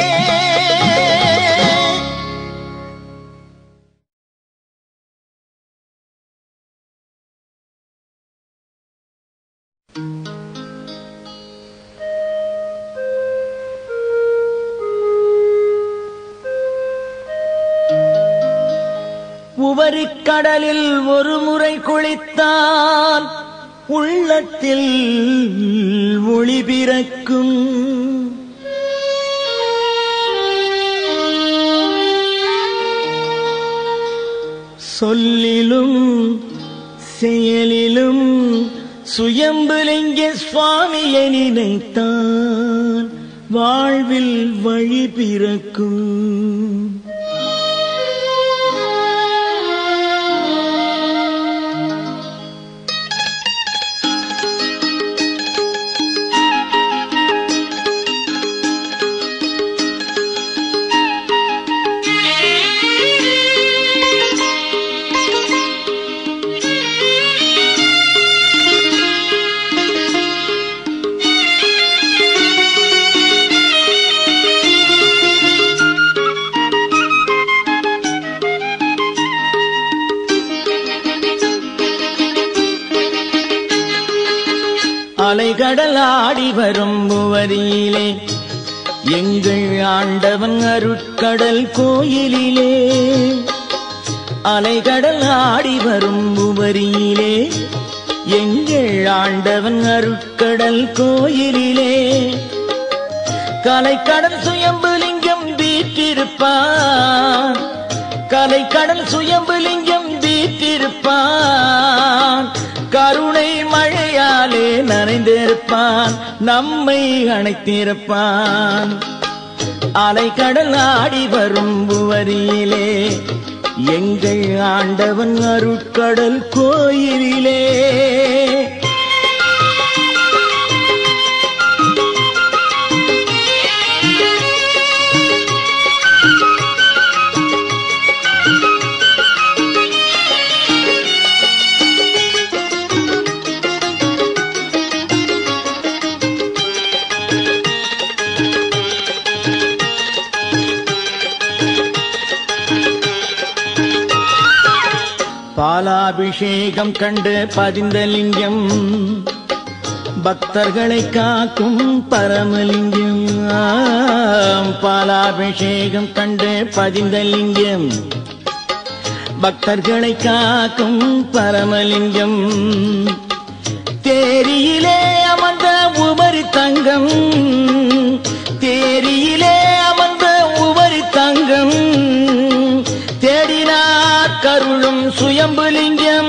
உவரி கடலில் ஒரு முறை குளித்தால் உள்ளத்தில் ஒளி பிறக்கும் சொல்லிலும் செயலிலும் சுயம்புலிங்க சுவாமியை நினைத்தான் வாழ்வில் வழி பிறக்கும் அலைகடல் ஆடி வரும் புவரியிலே எங்கள் ஆண்டவன் அருட்கடல் கோயிலிலே அலைகடல் ஆடி வரும் புவரியிலே எங்கள் ஆண்டவன் அருட்கடல் கோயிலிலே கலைக்கடல் சுயம்புலிங்கம் வீற்றிருப்பான் கலைக்கடல் சுயம்புலிங்கம் வீற்றிருப்பான் கருணை மழையாலே நனைந்திருப்பான் நம்மை அணைத்திருப்பான் அலைக்கடல் ஆடி வரும் புவரியிலே எங்கள் ஆண்டவன் அருட்கடல் கோயிலிலே பாலாபிஷேகம் கண்டு பதிந்த லிங்கம் பக்தர்களை காக்கும் பரமலிங்கம் ஆம், பாலாபிஷேகம் கண்டு பதிந்த லிங்கம் பக்தர்களை காக்கும் பரமலிங்கம் தேரியிலே அமர்ந்த உபரி தங்கம் தேரியிலே அமர்ந்த உபரி தங்கம் தேடினார் கருளும் சுயம்புலிங்கம்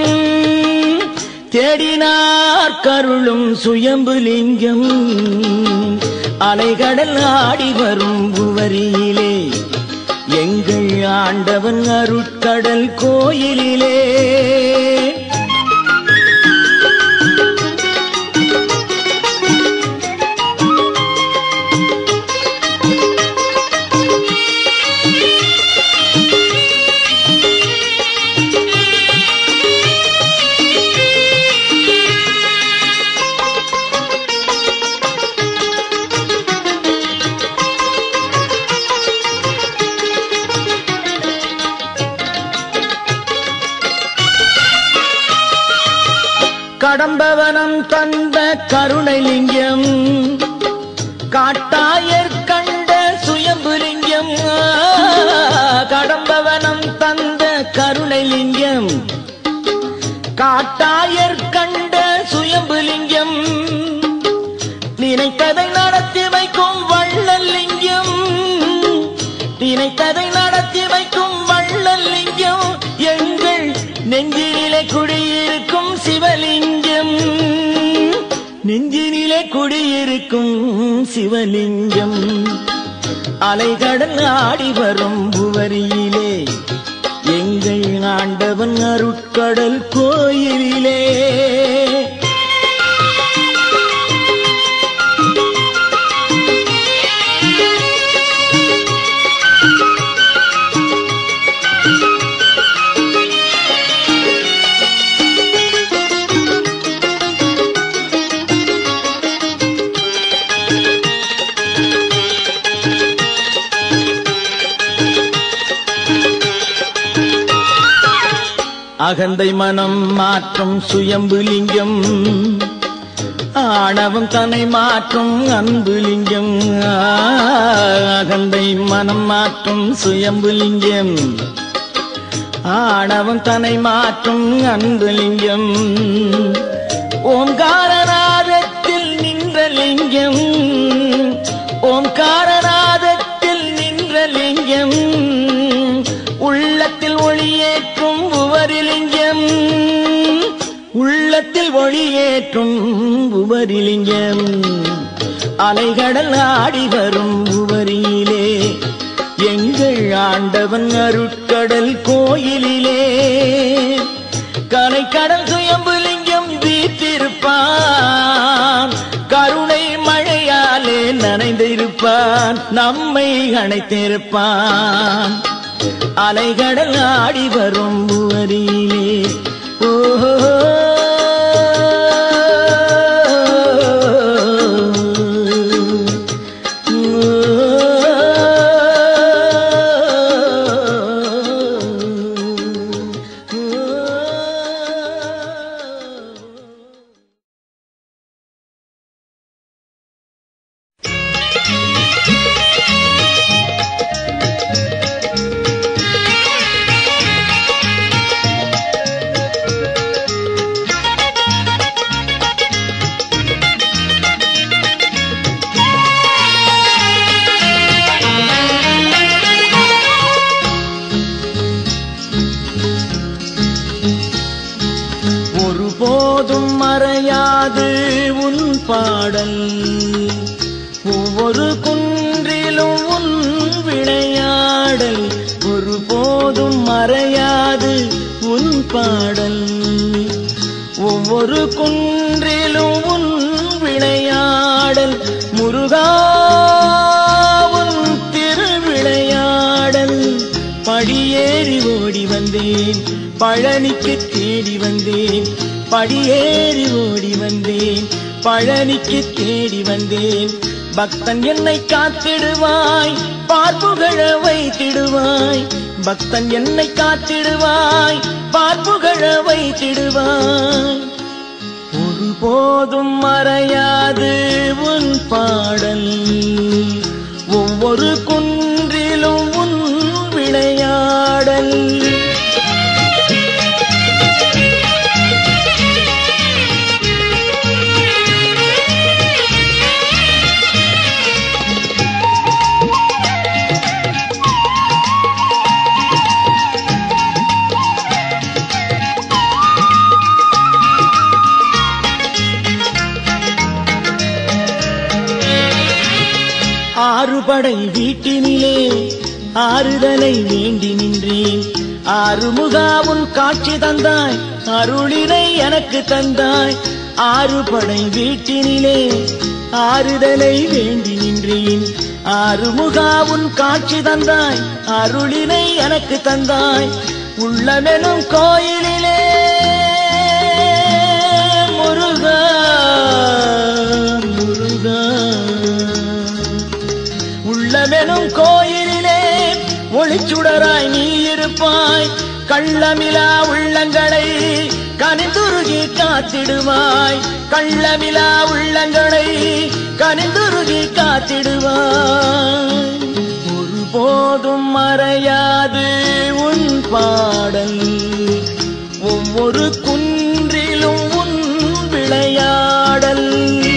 தேடினார் கருளும் சுயம்புலிங்கம் அலைகடல் ஆடி வரும் புவரியிலே எங்கள் ஆண்டவன் அருட்கடல் கோயிலிலே கடம்பவனம் தந்த கருணைலிங்கம் காட்டாயர் கண்ட சுயம்புலிங்கம் கடம்பவனம் தந்த கருணைலிங்கம் காட்டாயர் கண்ட சுயம்புலிங்கம் நினைத்ததை நடத்தி வைக்கும் வள்ளலிங்கம் நினைத்ததை நடத்தி வைக்கும் வள்ளலிங்கம் எங்கள் நெஞ்சினிலே குடியிருக்கும் சிவலிங்கம் நெஞ்சினிலே குடியிருக்கும் சிவலிங்கம் அலைகடல் ஆடி வரும் புவரியிலே எங்கள் ஆண்டவன் அருட்கடல் கோயிலிலே அகந்தை மனம் மாற்றும் சுயம்புலிங்கம் ஆணவம் தன்னை மாற்றும் அன்புலிங்கம் அகந்தை மனம் மாற்றும் சுயம்புலிங்கம் ஆணவம் தன்னை மாற்றும் அன்புலிங்கம் ஓங்காரநாதத்தில் நின்ற லிங்கம் ஓங்காரநாதத்தில் நின்ற லிங்கம் உள்ளத்தில் ஒளியேற்றும் உவரிலிங்கம் உள்ளத்தில் ஒளியேற்றும் உவரிலிங்கம் அலைகடல் ஆடி வரும் உவரியிலே எங்கள் ஆண்டவன் அருட்கடல் கோயிலிலே கலைக்கடல் சுயம்புலிங்கம் வீற்றிருப்பான் கருணை மழையாலே நனைந்திருப்பான் நம்மை அணைத்திருப்பான் அலைகடல் ஆடி வரும் புவரியிலே ஓஹோ ஒருபோதும் மறையாது உன் பாடல் ஒவ்வொரு குன்றிலும் உன் விளையாடல் ஒருபோதும் மறையாது உன் பாடல் ஒவ்வொரு குன்றிலும் உன் விளையாடல் முருகா உன் திருவிளையாடல் படியேறி ஓடி வந்தேன் பழனிக்கு தேடி வந்தேன் படியேறி ஓடி வந்தேன் பழனிக்கு தேடி வந்தேன் பக்தன் என்னை காத்திடுவாய் பார்ப்புகழ வைத்திடுவாய் பக்தன் என்னை காத்திடுவாய் பார்ப்புகழ வைத்திடுவாய் ஒருபோதும் மறையாது உன் பாடல் ஒவ்வொரு குன்றிலும் உன் விளையாடல் ஆறுபடை வீட்டினிலே ஆறுதலை வேண்டி நின்றேன் ஆறுமுகா உன் காட்சி தந்தாய் அருளினை எனக்கு தந்தாய் ஆறுபடை வீட்டினிலே ஆறுதலை வேண்டி நின்றேன் ஆறுமுகா உன் காட்சி தந்தாய் அருளினை எனக்கு தந்தாய் உள்ளமெனும் கோயிலிலே முருகா முருகா உள்ளமெனும் கோயிலிலே ஒளிச்சுடராய் நீ இருப்பாய் கள்ளமிலா உள்ளங்களை கனிந்துருகி காத்திடுவாய் கள்ளமிலா உள்ளங்களை கனிந்துருகி காத்திடுவாய் ஒருபோதும் மறையாது உன் பாடல் ஒவ்வொரு குன்றிலும் உன் விளையாடல்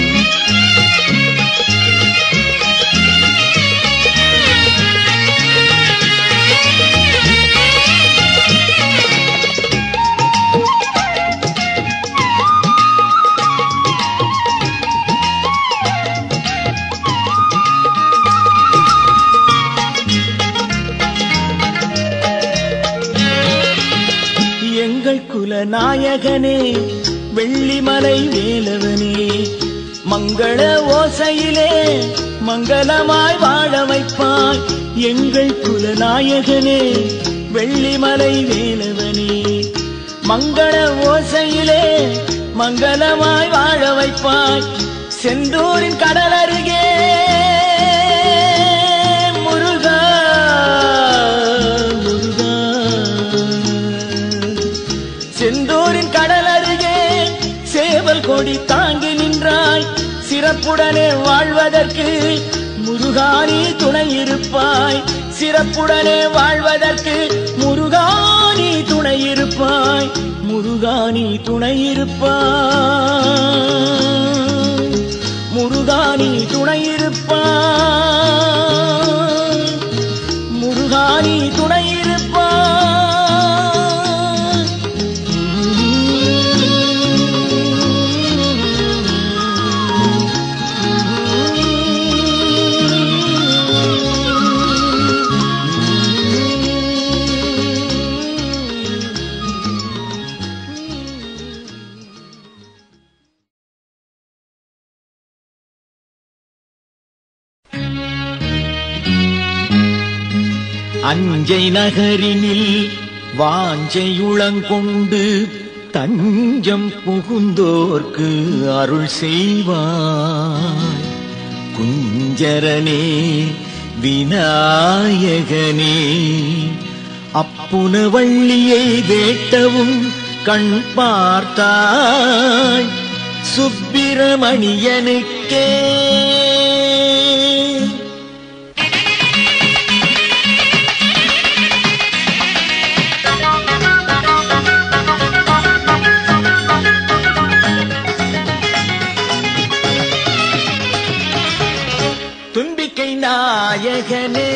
எங்கள் குல நாயகனே வெள்ளிமலை வேலவனே மங்கள ஓசையிலே மங்களமாய் வாழ வைப்பாய் எங்கள் குல நாயகனே வெள்ளிமலை வேலவனே மங்கள ஓசையிலே மங்களமாய் வாழ வைப்பாய் செந்தூரின் கடல் அருகே முருகா முருகா செந்தூரின் கடல் அருகே சேவல் கொடி தாங்கி நின்றாய் சிறப்புடனே வாழ்வதற்கு முருகானி துணை இருப்பாய் சிறப்புடனே வாழ்வதற்கு முருகானி துணை இருப்பாய் முருகானி துணை இருப்பாய் முருகானி துணை இருப்பாய் முருகானி துணை இருப்பாய் அஞ்சை நகரினில் வாஞ்சையுளங்கொண்டு தஞ்சம் புகுந்தோர்க்கு அருள் செய்வாய் குஞ்சரனே விநாயகனே அப்புன வள்ளியை வேட்டவும் கண் பார்த்தாய் சுப்பிரமணியனுக்கே தும்பிக்கை நாயகனே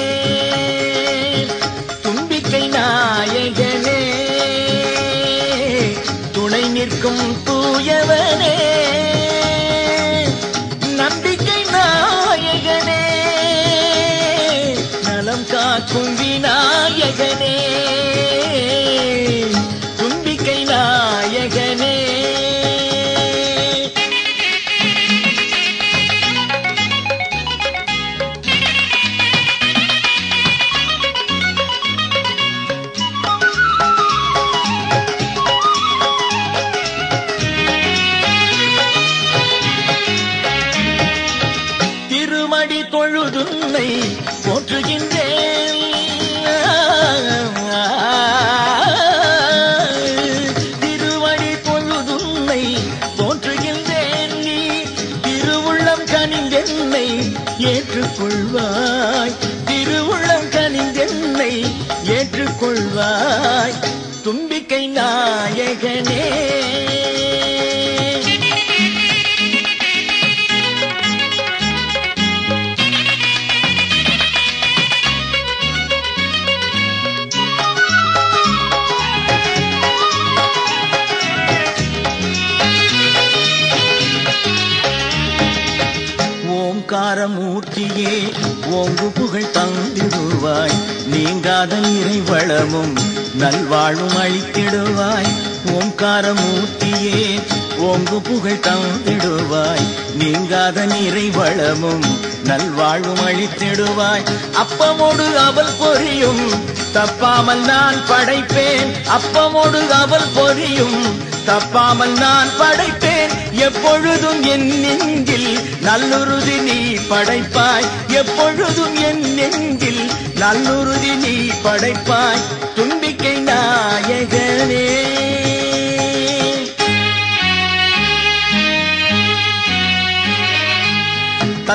தும்பிக்கை நாயகனே துணை நிற்கும் தூயவனே நம்பிக்கை நாயகனே நலம் காக்கும் விநாயகனே தும்பிக்கை நாயகனே திருமடி தொழுதுன்னை போற்றுகின்றேன் திருமடி தொழுதுன்னை போற்றுகின்றேன் நீ திருவுள்ளம் கனிந்தென்னை ஏற்றுக்கொள்வாய் திருவுள்ளம் கனிந்தென்னை ஏற்றுக்கொள்வாய் தும்பிக்கை நாயகனே ஓங்காரமூர்த்தியே ஓங்கு புகழ் தந்திடுவாய் நீங்காத நிறை வளமும் நல்வாழும் அளித்திடுவாய் ஓங்காரமூர்த்தியே ஓங்கு புகழ் தந்திடுவாய் நீங்காத நிறை வளமும் நல்வாழும் அளித்திடுவாய் அப்பமோடு அவள் பொரியும் தப்பாமல் நான் படைப்பேன் அப்பமோடு அவள் பொரியும் தப்பாமல் நான் படைப்பேன் எப்பொழுதும் என் நெஞ்சில் நல்லுறுதி நீ படைப்பாய் எப்பொழுதும் என் நெஞ்சில் நல்லுறுதி நீ படைப்பாய் தும்பிக்கை நாயகனே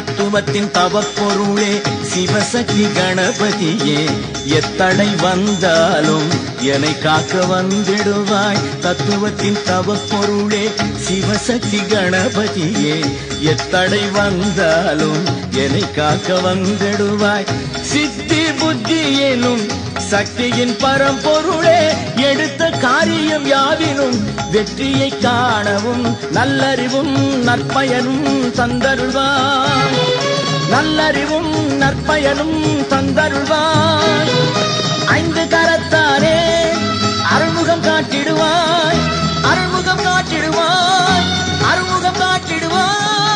தத்துவத்தின் தவப்பொருளே சிவசக்தி கணபதியே எத்தடை வந்தாலும் என்னை காக்க வந்திடுவாய் தத்துவத்தின் தவப்பொருளே சிவசக்தி கணபதியே எத்தடை வந்தாலும் என்னை காக்க வந்திடுவாய் சித்தி புத்தி எனும் சக்தியின் பரம்பொருளே எடுத்த காரியம் யாவினும் வெற்றியை காணவும் நல்லறிவும் நற்பயனும் தந்தருள்வான் நல்லறிவும் நற்பயனும் தந்தருள்வான் ஐந்து கரத்தானே அருள்முகம் காட்டிடுவாய் அருள்முகம் காட்டிடுவாய் அருள்முகம் காட்டிடுவாய்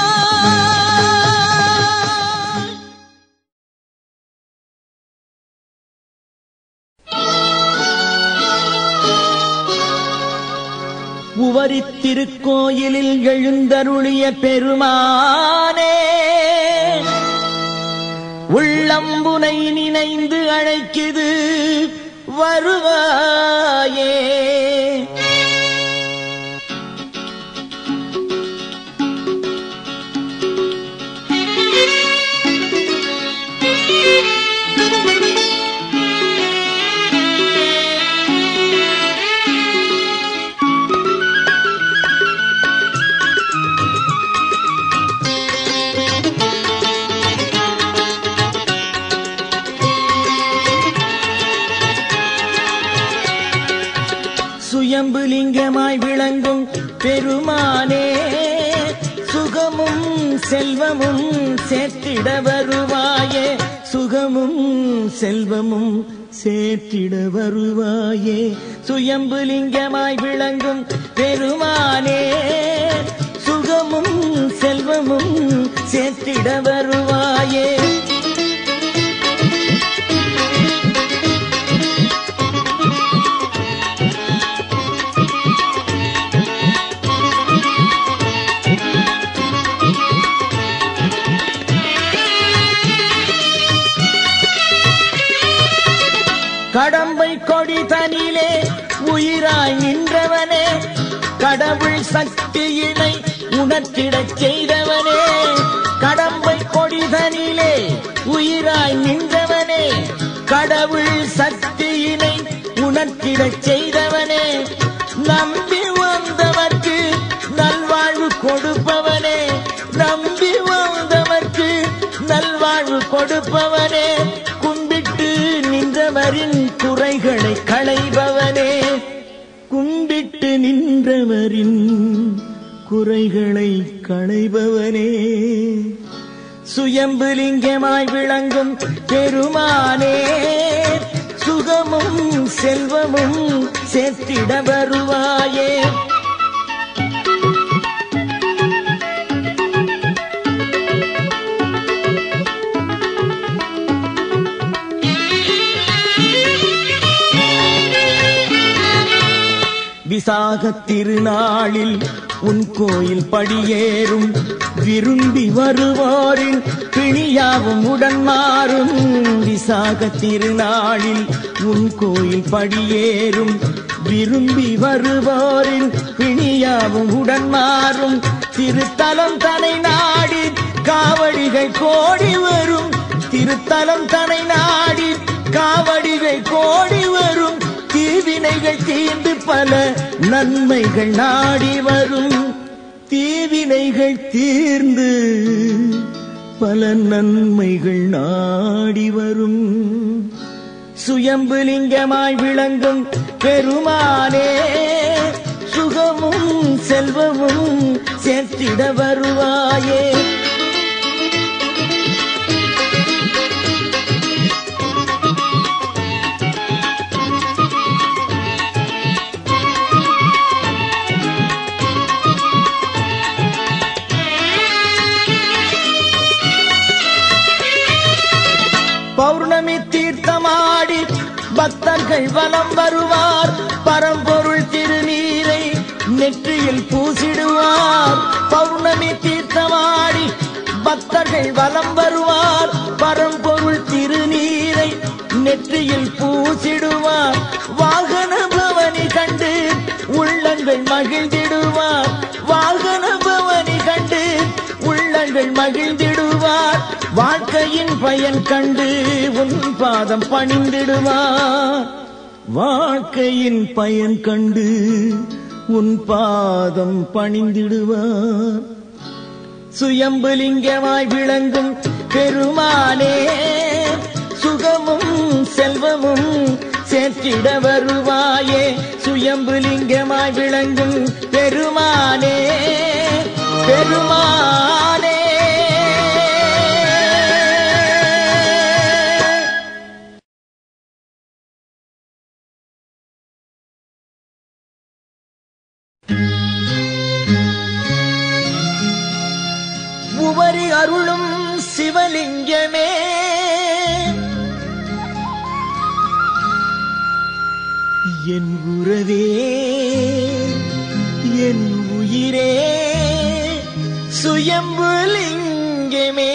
உவரி திருக்கோயிலில் எழுந்தருளிய பெருமானே உள்ளம்புனை நினைந்து அழைக்குது வருவாயே சுயம்பு லிங்கமாய் விளங்கும் பெருமானே சுகமும் செல்வமும் சேர்த்திட வருவாயே சுகமும் செல்வமும் சேர்த்திட வருவாயே சுயம்பு லிங்கமாய் விளங்கும் பெருமானே சுகமும் செல்வமும் சேர்த்திட வருவாயே கடம்பை கொடி தனிலே உயிராய் நின்றவனே கடவுள் சக்தியினை உணர்த்திடச் செய்தவனே கடம்பை கொடி தனிலே உயிராய் நின்றவனே கடவுள் சக்தியினை உணர்த்திடச் செய்தவனே நம்பி வந்தவர்க்கு நல்வாழ்வு கொடுப்பவனே நம்பி வந்தவர்க்கு நல்வாழ்வு கொடுப்பவனே கும்பிட்டு நின்றவரின் குறைகளை களைபவனே கும்பிட்டு நின்றவரின் குறைகளை களைபவனே சுயம்பு லிங்கமாய் விளங்கும் பெருமானே சுகமும் செல்வமும் சேர்த்திட வருவாயே விசாக திருநாளில் உன் கோயில் படியேறும் விரும்பி வருவோரின் பிணியாவும் உடன் மாறும் விசாக திருநாளில் உன் கோயில் படியேறும் விரும்பி வருவோரின் பிணியாவும் உடன் மாறும் திருத்தலம் தனை நாடி காவடிகள் கோடி வரும் திருத்தலம் தனை நாடி காவடிகள் கோடி வரும் தீவினைகள் தீண்டு பல நன்மைகள் நாடி வரும் தீவினைகள் தீர்ந்து பல நன்மைகள் நாடி வரும் சுயம்பு லிங்கமாய் விளங்கும் பெருமானே சுகமும் செல்வமும் சேர்த்திட வருவாயே பௌர்ணமி தீர்த்தமாடி பக்தர்கள் வலம் வருவார் பரம்பொருள் திருநீரை நெற்றியில் பூசிடுவார் பௌர்ணமி தீர்த்தமாடி பக்தர்கள் வலம் வருவார் பரம்பொருள் திருநீரை நெற்றியில் பூசிடுவார் வாகன பவனி கண்டு உள்ளங்கள் மகிழ்ந்திடுவார் வாகன பவனி கண்டு உள்ளங்கள் மகிழ்ந்திடுவார் பணிந்திடுவார் வாழ்க்கையின் பயன் கண்டு உன் பாதம் பணிந்திடுவார் வாழ்க்கையின் பயன் கண்டு உன் பாதம் பணிந்திடுவார் சுயம்புலிங்கமாய் விளங்கும் பெருமானே சுகமும் செல்வமும் சேர்த்திட வருவாயே சுயம்புலிங்கமாய் விளங்கும் பெருமானே பெருமானே உவரி அருளும் சிவலிங்கமே என் உறவே என் உயிரே சுயம்பு லிங்கமே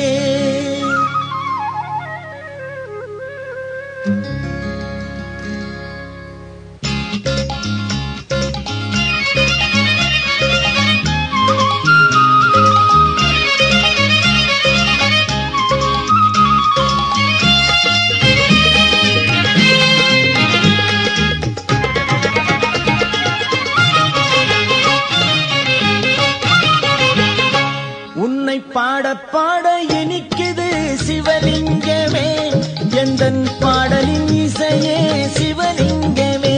உன்னை பாட பாட இனிக்குது சிவலிங்கமே எந்தன் பாடலின் இசையே சிவலிங்கமே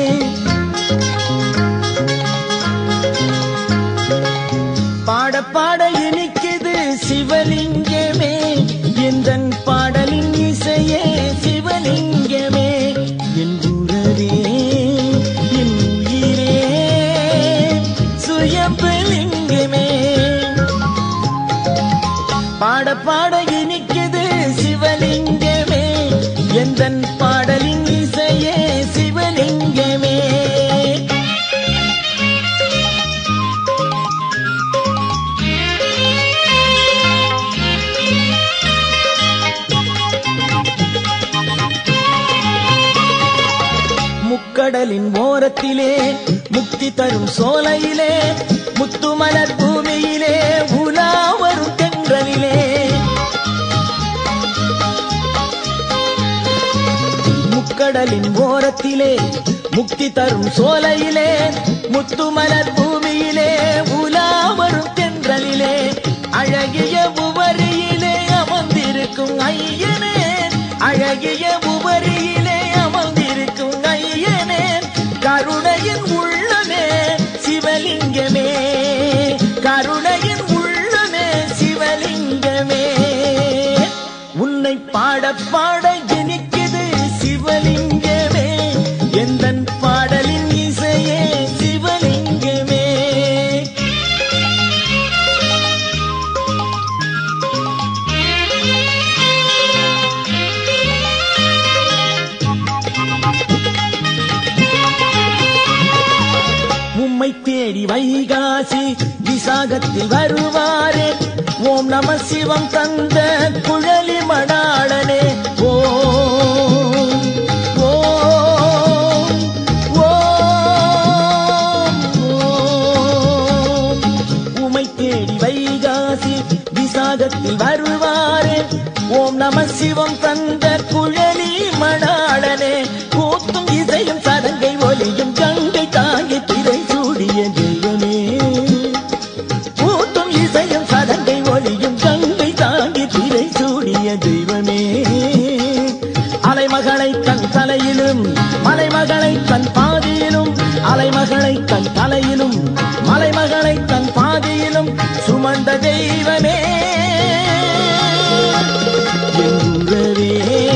பாட பாட இனிக்குது சிவலிங்கமே எந்தன் பாடலின் இசையே சிவலிங்கமே என் உறவே என் உயிரே சுயம்பலிங்கமே பாட பாட இனிக்குது சிவலிங்கமே எந்தன் பாடலின் இசையே சிவலிங்கமே முக்கடலின் ஓரத்திலே முக்தி தரும் சோலையிலே முத்துமலர் பூமியிலே உலா வரும் தென்றலிலே முக்கடலின் ஓரத்திலே முக்தி தரும் சோலையிலே முத்துமலர் பூமியிலே உலா வரும் தென்றலிலே அழகிய உவரியிலே அமர்ந்திருக்கும் ஐயனே அழகிய உவரியிலே அமர்ந்திருக்கும் ஐயனே கருணையின் உள்ளமே சிவலிங்கமே கருணையின் உள்ளமே சிவலிங்கமே உன்னை பாட பாட இனிக்குது சிவலிங்கமே எந்தன் பாடலின் இசையே சிவலிங்கமே உம்மை தேடி வைகாசி விசாகத்தில் வருவாரே ஓம் நம சிவம் தந்த குழலி மணாளனே ஓம் ஓம் ஓம் ஓம் உமை தேடி வைகாசி விசாகத்தில் வருவாரே ஓம் நம சிவம் தந்த குழலி மணாளனே கூத்தும் இசையும் சதங்கை ஒலியும் கங்கை தாங்கி திரை சூடிய தெய்வமே கூத்தும் இசையும் சதங்கை ஒலியும் கங்கை தாங்கி திரை சூடிய தெய்வமே அலைமகளை தன் தலையிலும் மலைமகளை தன் பாதியிலும் அலைமகளை தன் தலையிலும் மலைமகளை தன் பாதியிலும் சுமந்த தெய்வமே என் உறவே,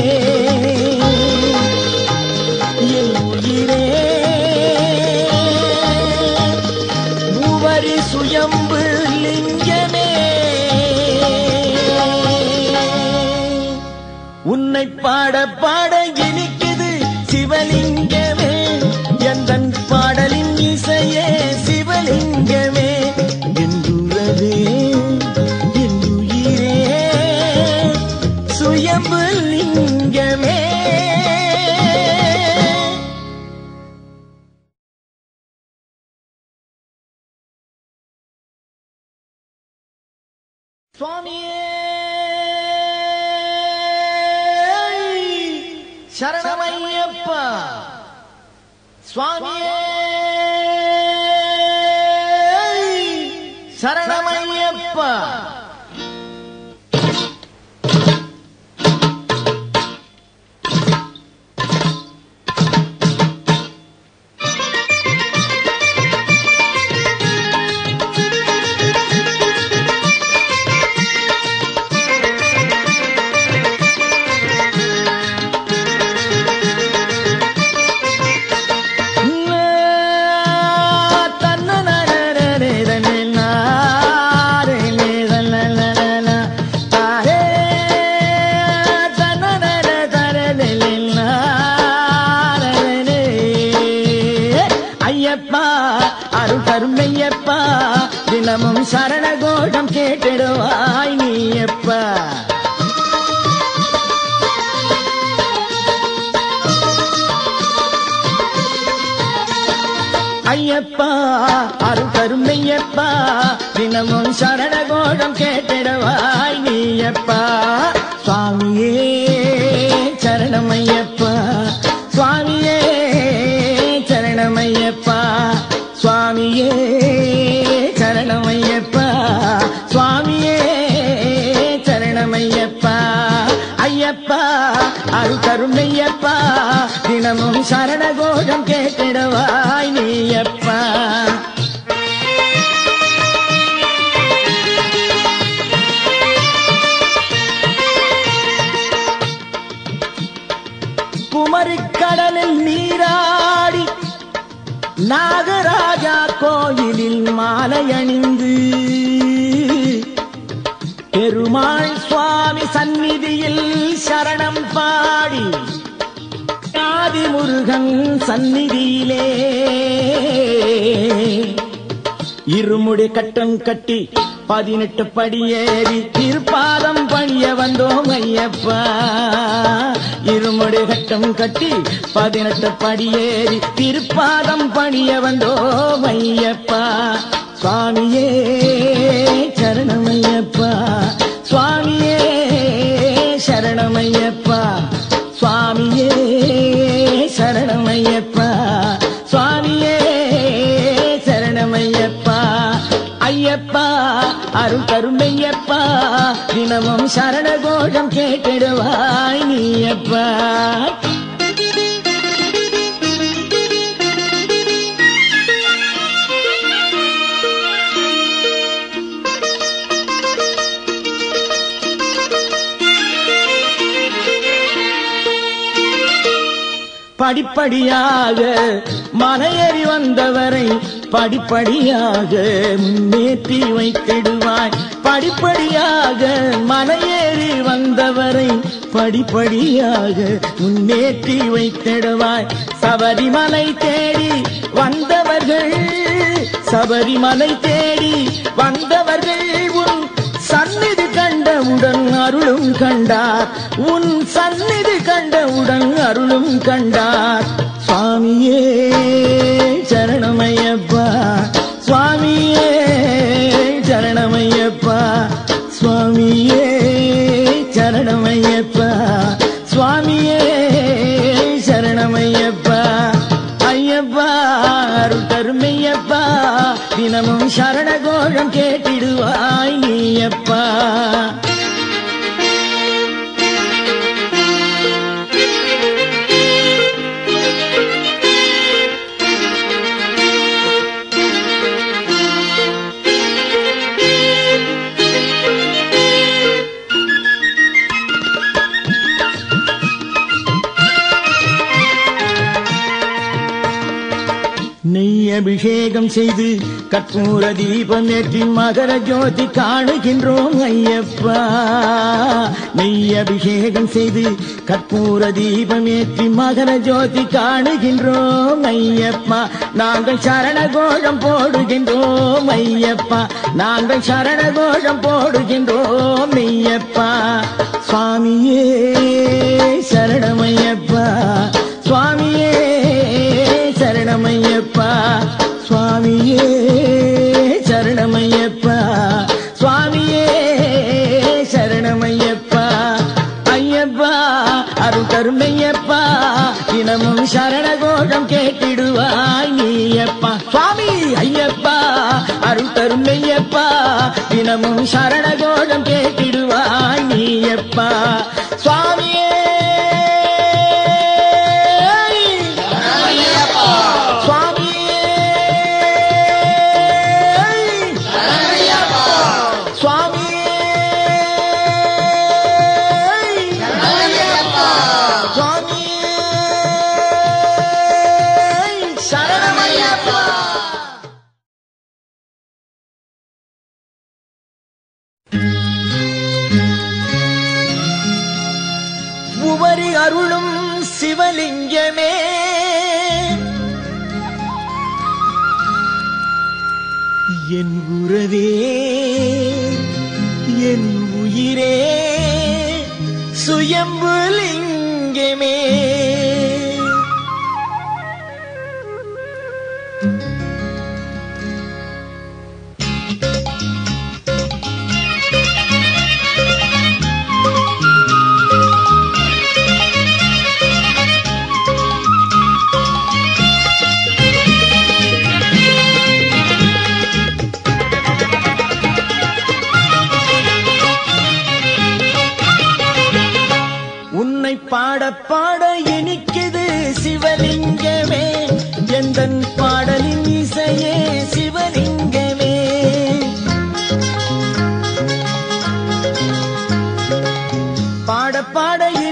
என் உயிரே மூவரி சுயம்பு லிங்கமே உன்னை பாட பாட இனிக்குது சிவலிங்கமே எந்தன் பாடலின் இசையே சிவலிங்கமே என்றுறவே என் உயிரே சுயம்பு லிங்கமே சுவாமியே சரணமையப்பா சுவாமியே சரணமையப்பா ஐயப்பா அருள் கருமையப்பா தினமும் சரணகோடம் கேட்டிடுவாய் நீயப்பா ஐயப்பா அருள் கருமையப்பா தினமும் சரணகோடம் கேட்டிடவாய் நீயப்பா சுவாமியே சரணமையப்பா சுவாமியே சரணமையப்பா சுவாமியே சரணமையப்பா சுவாமியே சரணமையப்பா ஐயப்பா அருள் கருணையப்பா தினமும் சரணகோஷம் கேட்டிடவாய் நீயப்பா குமரிக்கடலில் நீராடி நாகராஜா கோயிலில் மாலை அணிந்து பெருமாள் சுவாமி சந்நிதியில் சரணம் பாடி ஆதி முருகன் சந்நிதியிலே இருமுடி கட்டம் கட்டி பதினெட்டு படியேறி திருப்பாதம் பணிய வந்தோம் ஐயப்பா இருமுடி கட்டம் கட்டி பதினெட்டு படியேறி திருப்பாதம் பணிய வந்தோம் ஐயப்பா சுவாமியே சரணமையப்பா சுவாமியே சரணமையப்பா சுவாமியே சரணமையப்பா சுவாமியே சரணமையப்பா ஐயப்பா அருள் கருமையப்பா தினமும் சரணகோஷம் கேட்டிடுவாய் நீயப்பா படிப்படியாக மலையேறி வந்தவரை படிப்படியாக முன்னேற்றி வைத்திடுவாய் படிப்படியாக மலையேறி வந்தவரை படிப்படியாக முன்னேற்றி வைத்திடுவாய் சபரிமலை தேடி வந்தவர்கள் சபரிமலை தேடி வந்தவர்கள் உன் சந்நிதி கண்டவுடன் அருளும் கண்டார் உன் சந்நிதி கண்டவுடன் அருளும் கண்டார் சுவாமியே சரணமையப்பா சுவாமியே சரணமையப்பா சுவாமியே சரணமையப்பா சுவாமியே சரணமையப்பா ஐயப்பா அருள் கருமையப்பா தினமும் சரணகோஷம் கேட்டிடுவாய் நீயப்பா நெய் அபிஷேகம் செய்து கற்பூர தீபம் ஏற்றி மகர ஜோதி காணுகின்றோம் ஐயப்பா நெய் அபிஷேகம் செய்து கற்பூர தீபம் ஏற்றி மகர ஜோதி காணுகின்றோம் ஐயப்பா நாங்கள் சரண கோஷம் போடுகின்றோம் ஐயப்பா நாங்கள் சரண கோஷம் போடுகின்றோம் ஐயப்பா சுவாமியே சரணமையப்பா சுவாமியே சரணமையப்பா சுவாமியே சரணமையப்பா சுவாமியே சரணமையப்பா ஐயப்பா அருள் கருமையப்பா தினமும் சரணகோஷம் கேட்டிடுவாய் நீயப்பா சுவாமியே சுவாமியே சுவாமியே சுவாமியே சரணமையப்பா உவரி அருளும் சிவலிங்கமே என் உறவே என் உயிரே சுயம்பு லிங்கமே உன்னை பாட பாட இனிக்குது சிவலிங்கமே எந்தன் பாடலின் இசையே சிவலிங்கமே பாட பாட